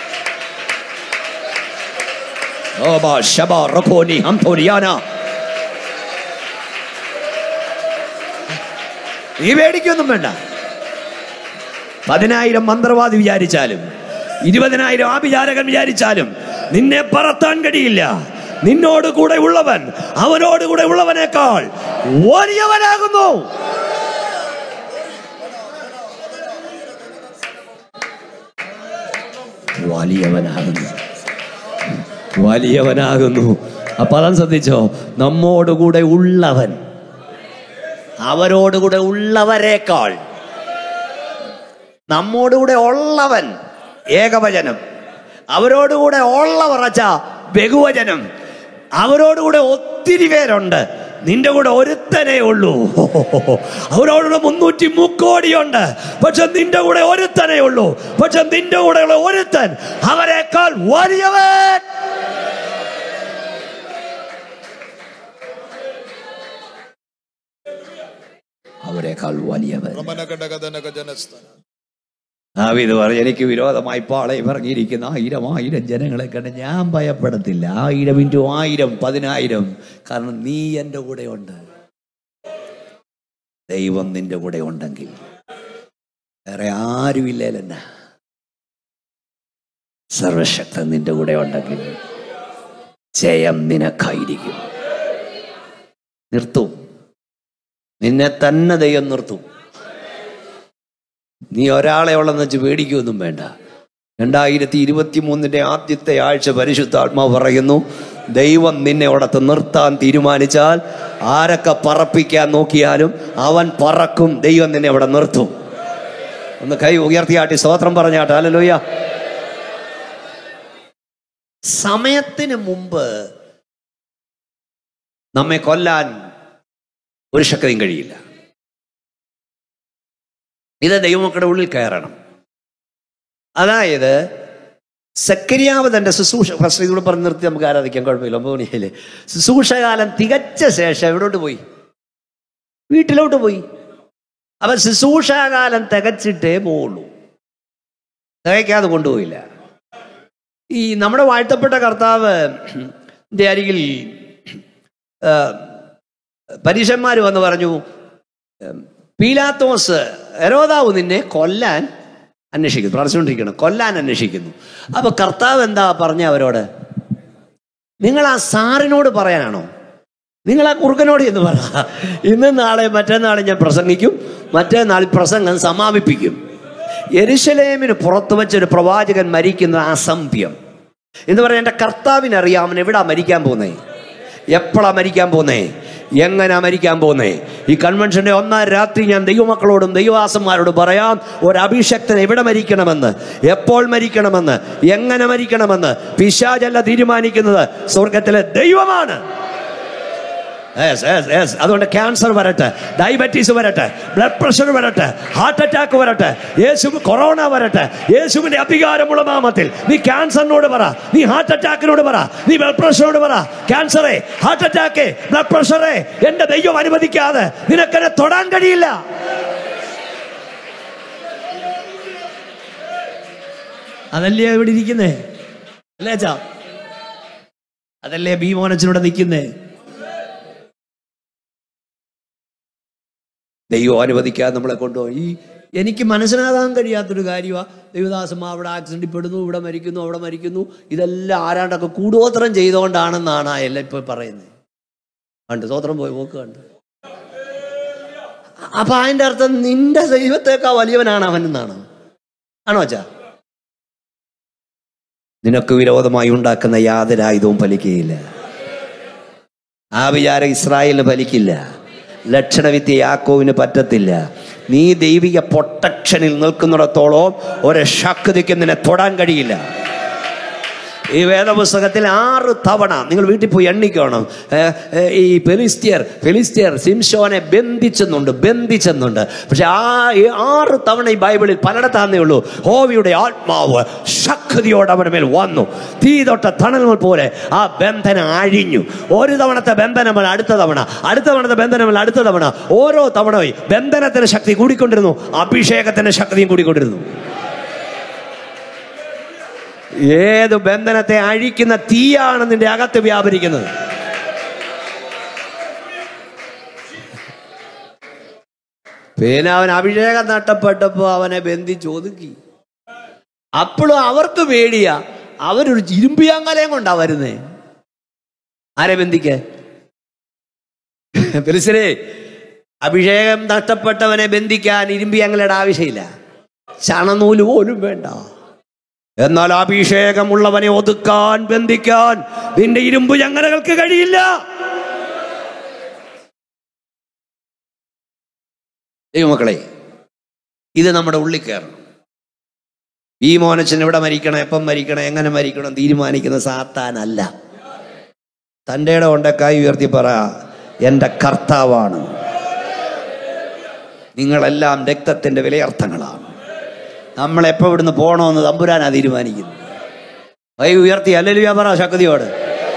ഓബാ ശബാ റഖോനി ഹംതോരിയാന. നീ പേടിക്കൊന്നും വേണ്ട പതിനായിരം മന്ത്രവാദി വിചാരിച്ചാലും ഇരുപതിനായിരം ആഭിചാരകൻ വിചാരിച്ചാലും നിന്നെ പറത്താൻ കഴിയില്ല നിന്നോട് കൂടെ ഉള്ളവൻ അവനോട് കൂടെ ഉള്ളവനേക്കാൾ വലിയവനാകുന്നു വലിയവനാകുന്നു വലിയവനാകുന്നു ആ പദം ശ്രദ്ധിച്ചോ നമ്മോടുകൂടെ ഉള്ളവൻ അവരോടുകൂടെ ഉള്ളവരെക്കാൾ നമ്മോടുകൂടെ ഉള്ളവൻ ഏകവചനം അവരോടുകൂടെ ഉള്ളവർ അച്ഛ ബഹുവചനം അവരോടുകൂടെ ഒത്തിരി പേരുണ്ട് നിന്റെ കൂടെ ഒരുത്തനേ ഉള്ളൂ അവരോടുകൂടെ മുന്നൂറ്റി മുക്കോടിയുണ്ട് പക്ഷെ നിന്റെ കൂടെ ഒരുത്തനേ ഉള്ളൂ പക്ഷെ നിന്റെ കൂടെയുള്ള ഒരുത്തൻ അവരെക്കാൾ വലിയവൻ അവരെക്കാൾ വലിയവൻ ദാവീദ് പറഞ്ഞു എനിക്ക് വിരോധമായി പാളയം ഇറങ്ങിയിരിക്കുന്ന ആയിരം ആയിരം ജനങ്ങളെ കണ്ട് ഞാൻ ഭയപ്പെടത്തില്ല ആയിരം ഇൻറ്റു ആയിരം പതിനായിരം കാരണം നീ എൻ്റെ കൂടെ ഉണ്ട് ദൈവം നിന്റെ കൂടെ ഉണ്ടെങ്കിൽ വേറെ ആരുമില്ലേലെന്നാ സർവശക്തൻ നിന്റെ കൂടെ ഉണ്ടെങ്കിൽ ജയം നിനക്കായിരിക്കും നിർത്തും നിന്നെ തന്നെ ദൈവം നിർത്തും നീ ഒരാളെ ഉള്ളെന്ന് വെച്ച് പേടിക്കുകയൊന്നും വേണ്ട രണ്ടായിരത്തി ഇരുപത്തി മൂന്നിന്റെ ആദ്യത്തെ ആഴ്ച പരിശുദ്ധാത്മാവ് പറയുന്നു ദൈവം നിന്നെ അവിടത്ത് നിർത്താൻ തീരുമാനിച്ചാൽ ആരൊക്കെ പറപ്പിക്കാൻ നോക്കിയാലും അവൻ പറക്കും ദൈവം നിന്നെ അവിടെ നിർത്തും ഒന്ന് കൈ ഉയർത്തിയാട്ടി സ്തോത്രം പറഞ്ഞാട്ടെ അല്ലല്ലോയ്യ സമയത്തിന് മുമ്പ് നമ്മെ കൊല്ലാൻ ഒരു ശക്തിയും കഴിയില്ല ഇത് ദൈവമക്കളുടെ ഉള്ളിൽ കയറണം അതായത് സക്കരിയാവ് തന്റെ ശുശ്രൂഷ ഫസ്റ്റ് ഇതൂടെ പറഞ്ഞ് നിർത്തി നമുക്ക് ആരാധിക്കാൻ കുഴപ്പമില്ല ഒമ്പത് മണിയല്ലേ ശുശ്രൂഷകാലം തികച്ച ശേഷം എവിടോട്ട് പോയി വീട്ടിലോട്ട് പോയി അപ്പൊ ശുശ്രൂഷാകാലം തികച്ചിട്ടേ പോവുള്ളൂ തികയ്ക്കാതെ കൊണ്ടുപോയില്ല ഈ നമ്മുടെ വാഴ്ത്തപ്പെട്ട കർത്താവ് ന്റെ അരികിൽ ആ, പരീശന്മാർ വന്ന് പറഞ്ഞു ഉം, പീലാത്തോസ് എരോദാവ് നിന്നെ കൊല്ലാൻ അന്വേഷിക്കുന്നു പ്രാർത്ഥിച്ചുകൊണ്ടിരിക്കണം കൊല്ലാൻ അന്വേഷിക്കുന്നു അപ്പൊ കർത്താവ് എന്താ പറഞ്ഞ അവരോട് നിങ്ങൾ ആ സാറിനോട് പറയാനാണോ നിങ്ങൾ ആ കുറുക്കനോട് എന്ന് പറ ഇന്ന് നാളെ മറ്റന്നാളെ ഞാൻ പ്രസംഗിക്കും മറ്റേ നാൾ പ്രസംഗം സമാപിപ്പിക്കും എരുശലേമിന് പുറത്തു വെച്ചൊരു പ്രവാചകൻ മരിക്കുന്ന അസംഭ്യം എന്ന് പറയാൻ എൻ്റെ കർത്താവിനറിയാം അവൻ എവിടാ മരിക്കാൻ പോകുന്നേ എപ്പോഴാ മരിക്കാൻ പോകുന്നേ എങ്ങനാ മരിക്കാൻ പോകുന്നേ ഈ കൺവെൻഷന്റെ ഒന്നാം രാത്രി ഞാൻ ദൈവമക്കളോടും ദൈവവാസന്മാരോടും പറയാം ഒരു അഭിഷക്തൻ എവിടെ മരിക്കണമെന്ന് എപ്പോൾ മരിക്കണമെന്ന് എങ്ങനെ മരിക്കണമെന്ന് പിശാചല്ല തീരുമാനിക്കുന്നത് സ്വർഗത്തിലെ ദൈവമാണ് Yes, yes, yes. അതുകൊണ്ട് ക്യാൻസർ വരട്ടെ ഡയബറ്റീസ് വരട്ടെ ബ്ലഡ് പ്രഷർ വരട്ടെ ഹാർട്ട് അറ്റാക്ക് വരട്ടെ യേശു കൊറോണ വരട്ടെ യേശുവിന്റെ അധികാരമുള്ള നാമത്തിൽ നീ ക്യാൻസറിനോട് പറ നീ ഹാർട്ട് അറ്റാക്കിനോട് പറ നീ ബ്ലഡ് പ്രഷറിനോട് പറ ക്യാൻസറെ ഹാർട്ട് അറ്റാക്ക് ബ്ലഡ് പ്രഷറെ എന്റെ ദൈവം അനുവദിക്കാതെ നിനക്കെന്നെ തൊടാൻ കഴിയില്ല അതല്ലേ ഇവിടെ ഇരിക്കുന്നേ അല്ലേ അച്ഛാ അതല്ലേ ഭീമോനച്ചനോടെ നിൽക്കുന്നേ ദൈവം അനുവദിക്കാതെ നമ്മളെ കൊണ്ടുപോയി ഈ എനിക്ക് മനസ്സിലാകാൻ കഴിയാത്തൊരു കാര്യമാണ് ദൈവദാസമ്മ അവിടെ ആക്സിഡൻറ്റിൽ പെടുന്നു ഇവിടെ മരിക്കുന്നു അവിടെ മരിക്കുന്നു ഇതെല്ലാം ആരാണ്ടൊക്കെ കൂടോത്രം ചെയ്തുകൊണ്ടാണെന്നാണ് ആ എല്ലാം ഇപ്പോൾ പറയുന്നത് കണ്ട് സ്വോത്രം പോയി നോക്ക് കണ്ട് അപ്പൊ അതിന്റെ അർത്ഥം നിന്റെ ദൈവത്തേക്കാ വലിയവനാണ് അവൻ എന്നാണ് ആണോ അച്ഛാ നിനക്ക് വിരോധമായി ഉണ്ടാക്കുന്ന യാതൊരു ആയുധവും ഫലിക്കുകയില്ല ആ വിചാരം ഇസ്രായേലിന് ഫലിക്കില്ല ലക്ഷണവിദ്യ യാക്കോവിന് പറ്റത്തില്ല നീ ദൈവിക പ്രൊട്ടക്ഷനിൽ നിൽക്കുന്നിടത്തോളം ഒരു ശക്തിക്ക് നിന്നെ തൊടാൻ കഴിയില്ല ഈ വേദപുസ്തകത്തിൽ ആറ് തവണ നിങ്ങൾ വീട്ടിൽ പോയി എണ്ണിക്കണം ഏ, ഏ, ഈ ഫെലിസ്റ്റിയർ ഫെലിസ്റ്റിയർ സിംഷോനെ ബന്ധിച്ചെന്നുണ്ട് ബന്ധിച്ചെന്നുണ്ട് പക്ഷെ ആ ഈ ആറ് തവണ ഈ ബൈബിളിൽ പലയിടത്താന്നേ ഉള്ളൂ ഹോവിയുടെ ആത്മാവ് ശക്തിയോടെ അവന് മേൽ വന്നു തീ തൊട്ട തണൽ പോലെ ആ ബന്ധനം അഴിഞ്ഞു ഒരു തവണത്തെ ബന്ധനം അടുത്ത തവണ അടുത്ത തവണത്തെ ബന്ധനം അടുത്ത തവണ ഓരോ തവണയും ബന്ധനത്തിന് ശക്തി കൂടിക്കൊണ്ടിരുന്നു അഭിഷേകത്തിന്റെ ശക്തിയും കൂടിക്കൊണ്ടിരുന്നു ഏത് ബന്ധനത്തെ അഴിക്കുന്ന തീയാണ് നിന്റെ അകത്ത് വ്യാപരിക്കുന്നത് പിന്നെ അവൻ അഭിഷേകം നഷ്ടപ്പെട്ടപ്പോൾ അവനെ ബന്ധിച്ച് ഒതുക്കി അപ്പോഴും അവർക്ക് പേടിയാ അവരൊരു ഇരുമ്പിയാങ്കലയും കൊണ്ടാ വരുന്നേ ആരെ ബന്ധിക്കാൻ പെലിസരേ അഭിഷേകം നഷ്ടപ്പെട്ടവനെ ബന്ധിക്കാൻ ഇരുമ്പിയാങ്കലയുടെ ആവശ്യമില്ല ചണനൂല് പോലും വേണ്ട എന്നാൽ അഭിഷേകമുള്ളവനെ ഒതുക്കാൻ ബന്ധിക്കാൻ നിന്റെ ഇരുമ്പ് ചങ്ങലകൾക്ക് കഴിയില്ല ദൈവമക്കളെ ഇത് നമ്മുടെ ഉള്ളിൽ കയറണം ഈ മോനച്ചൻ എവിടെ മരിക്കണം എപ്പം മരിക്കണം എങ്ങനെ മരിക്കണം തീരുമാനിക്കുന്ന സാത്താനല്ല തൻ്റെ ഇടം ഉണ്ട് കൈ ഉയർത്തി പറ എൻ്റെ കർത്താവാണ് നിങ്ങളെല്ലാം രക്തത്തിൻ്റെ വിലയർത്ഥങ്ങളാണ് നമ്മളെപ്പോൾ ഇവിടുന്ന് പോകണമെന്ന് തമ്പുരാനാ തീരുമാനിക്കുന്നത് കൈ ഉയർത്തി അല്ലല്ലോ പറ ശക്തിയോട്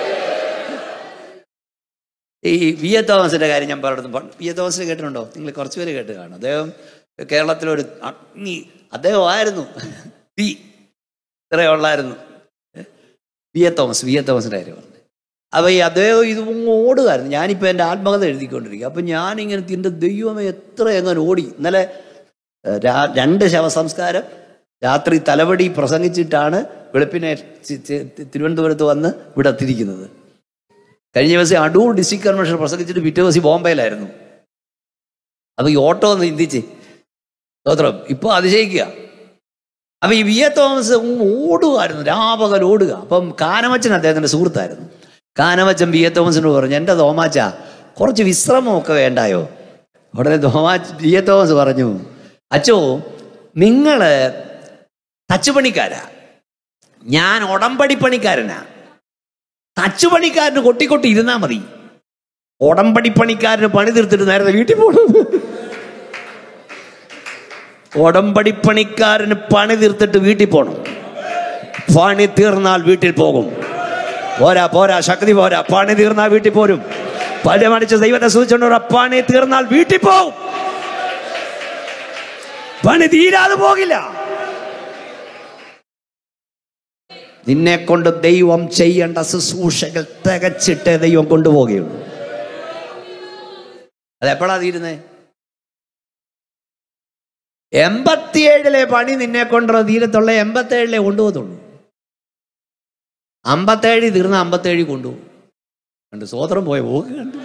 ഈ വി എ തോമസിന്റെ കാര്യം ഞാൻ പറഞ്ഞു വി എ തോമസിനെ കേട്ടിട്ടുണ്ടോ നിങ്ങൾ കുറച്ച് പേര് കേട്ട് കാണും അദ്ദേഹം കേരളത്തിലൊരു അഗ്നി അദ്ദേഹം ആയിരുന്നു തീ ഇത്രയേ ഉള്ളായിരുന്നു V A Thomas V A തോമസിന്റെ കാര്യം പറഞ്ഞു അപ്പോൾ ഈ അദ്ദേഹം ഇത് ഓടുകയായിരുന്നു ഞാനിപ്പോൾ എൻ്റെ ആത്മകഥ എഴുതിക്കൊണ്ടിരിക്കുക അപ്പം ഞാനിങ്ങനെ തിൻ്റെ ദൈവമേ എത്ര എങ്ങനെ ഓടി ഇന്നലെ ഏഹ്, രാ- രണ്ട് ശവസംസ്കാരം രാത്രി തലവടി പ്രസംഗിച്ചിട്ടാണ് വെളുപ്പിനെ ചി- ചി- തിരുവനന്തപുരത്ത് വന്ന് ഇവിടെ എത്തിയിരിക്കുന്നത് കഴിഞ്ഞ ദിവസം അടൂർ ഡിസ്ട്രിക്ട് കൺവെൻഷൻ പ്രസംഗിച്ചിട്ട് പിറ്റേ ദിവസം ബോംബെയിലായിരുന്നു അപ്പൊ ഈ ഓട്ടോ ഒന്ന് ചിന്തിച്ച് സ്തോത്രം ഇപ്പൊ അതിശയിക്കുക അപ്പൊ ഈ വി എ തോമസ് അങ്ങ് ഓടുകയായിരുന്നു രാപകൽ ഓടുക അപ്പം കാനമച്ചൻ അദ്ദേഹത്തിന്റെ സുഹൃത്തായിരുന്നു കാനമച്ചൻ വി എ തോമസിനോട് പറഞ്ഞു എൻ്റെ തോമാച്ച കുറച്ച് വിശ്രമമൊക്കെ വേണ്ടായോ ഉടനെ തോമാച്ച് വി എ തോമസ് പറഞ്ഞു അച്ചോ നിങ്ങള് തച്ചുപണിക്കാരാ ഞാൻ ഉടമ്പടി പണിക്കാരനാ തച്ചുപണിക്കാരന് കൊട്ടിക്കൊട്ടി ഇരുന്നാ മതി ഉടമ്പടി പണിക്കാരന് പണി തീർത്തിട്ട് നേരത്തെ വീട്ടിൽ പോകണം ഉടമ്പടി പണിക്കാരന് പണി തീർത്തിട്ട് വീട്ടിൽ പോകണം പണി തീർന്നാൽ വീട്ടിൽ പോകും പോരാ പോരാ ശക്തി പോരാ പണി തീർന്നാൽ വീട്ടിൽ പോരും പലമടിച്ച് ദൈവത്തെ സൂചിച്ചുകൊണ്ട് പണി തീർന്നാൽ വീട്ടിൽ പോകും പണി തീരാതെ പോകില്ല നിന്നെ കൊണ്ട് ദൈവം ചെയ്യേണ്ട ശുശ്രൂഷകൾ തികച്ചിട്ട് ദൈവം കൊണ്ടുപോകുകയുള്ളൂ അത് എപ്പോഴാ തീരുന്നേ എൺപത്തിയേഴിലെ പണി നിന്നെ കൊണ്ടുള്ള തീരത്തുള്ള എൺപത്തേഴിലെ കൊണ്ടുപോകത്തുള്ളൂ അമ്പത്തേഴ് തീർന്ന അമ്പത്തേഴ് കൊണ്ടുപോകും കണ്ട് സ്വോത്രം പോയ പോക്ക് കണ്ടു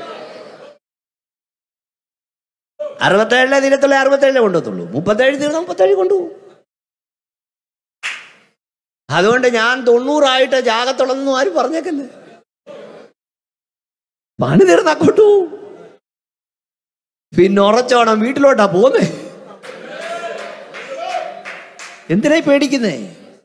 അറുപത്തേഴിലെ തീരത്തുള്ള അറുപത്തേഴിലെ കൊണ്ടുപോകത്തുള്ളൂ മുപ്പത്തേഴ് തീർന്ന മുപ്പത്തേഴ് കൊണ്ടുപോകും അതുകൊണ്ട് ഞാൻ തൊണ്ണൂറായിട്ട് ജാഗത്തുള്ളതെന്നും ആരും പറഞ്ഞേക്കല്ലേ പണി തീർന്ന കൊണ്ടുപോകും പിന്നെ ഉറച്ചോണം വീട്ടിലോട്ടാ പോന്നേ എന്തിനായി പേടിക്കുന്നേ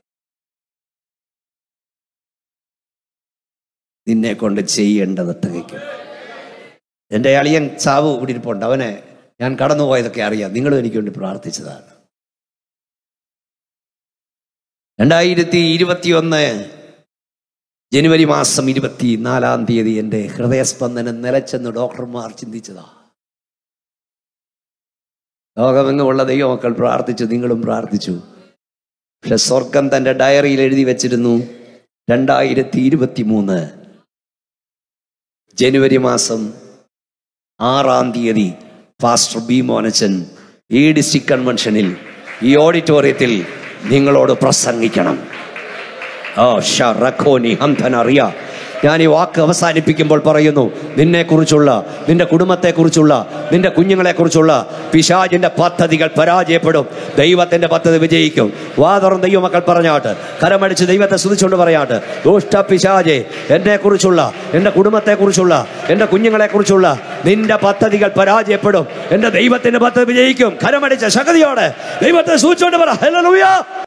നിന്നെ കൊണ്ട് ചെയ്യേണ്ടത് തികയ്ക്കും എൻ്റെ അളിയൻ സാവു ഇവിടെ ഇരിപ്പുണ്ട് അവനെ ഞാൻ കടന്നുപോയതൊക്കെ അറിയാം നിങ്ങളും എനിക്ക് വേണ്ടി പ്രാർത്ഥിച്ചതാണ് രണ്ടായിരത്തി ഇരുപത്തിയൊന്ന് ജനുവരി മാസം ഇരുപത്തി നാലാം തീയതി എൻ്റെ ഹൃദയസ്പന്ദനം നിലച്ചെന്ന് ഡോക്ടർമാർ ചിന്തിച്ചതാ ലോകമെങ്ങുമുള്ള ദൈവമക്കൾ പ്രാർത്ഥിച്ചു നിങ്ങളും പ്രാർത്ഥിച്ചു പക്ഷെ സ്വർഗം തൻ്റെ ഡയറിയിൽ എഴുതി വെച്ചിരുന്നു രണ്ടായിരത്തി ഇരുപത്തി മൂന്ന് ജനുവരി മാസം ആറാം തീയതി ഫാസ്റ്റർ ബി മോനച്ചൻ ഈ ഡിസ്ട്രിക്ട് കൺവെൻഷനിൽ ഈ ഓഡിറ്റോറിയത്തിൽ നിങ്ങളോട് പ്രസംഗിക്കണം ഓ ഷറഖോനി ഹംധനറിയ ഞാൻ ഈ വാക്ക് അവസാനിപ്പിക്കുമ്പോൾ പറയുന്നു നിന്നെക്കുറിച്ചുള്ള നിന്റെ കുടുംബത്തെക്കുറിച്ചുള്ള നിന്റെ കുഞ്ഞുങ്ങളെക്കുറിച്ചുള്ള പിശാചിന്റെ പദ്ധതികൾ പരാജയപ്പെടും ദൈവത്തിന്റെ പദ്ധതി വിജയിക്കും വാതറും ദൈവമക്കൾ പറഞ്ഞാട്ട് കരമടിച്ച് ദൈവത്തെ സ്തുതിച്ചുകൊണ്ട് പറയാട്ട് ദുഷ്ട പിശാചെ എന്നെക്കുറിച്ചുള്ള എൻ്റെ കുടുംബത്തെക്കുറിച്ചുള്ള എൻ്റെ കുഞ്ഞുങ്ങളെക്കുറിച്ചുള്ള നിന്റെ പദ്ധതികൾ പരാജയപ്പെടും എൻ്റെ ദൈവത്തിന്റെ പദ്ധതി വിജയിക്കും കരമടിച്ച ശക്തിയോടെ ദൈവത്തെ സൂചിച്ചുകൊണ്ട് പറ ഹല്ലേലൂയ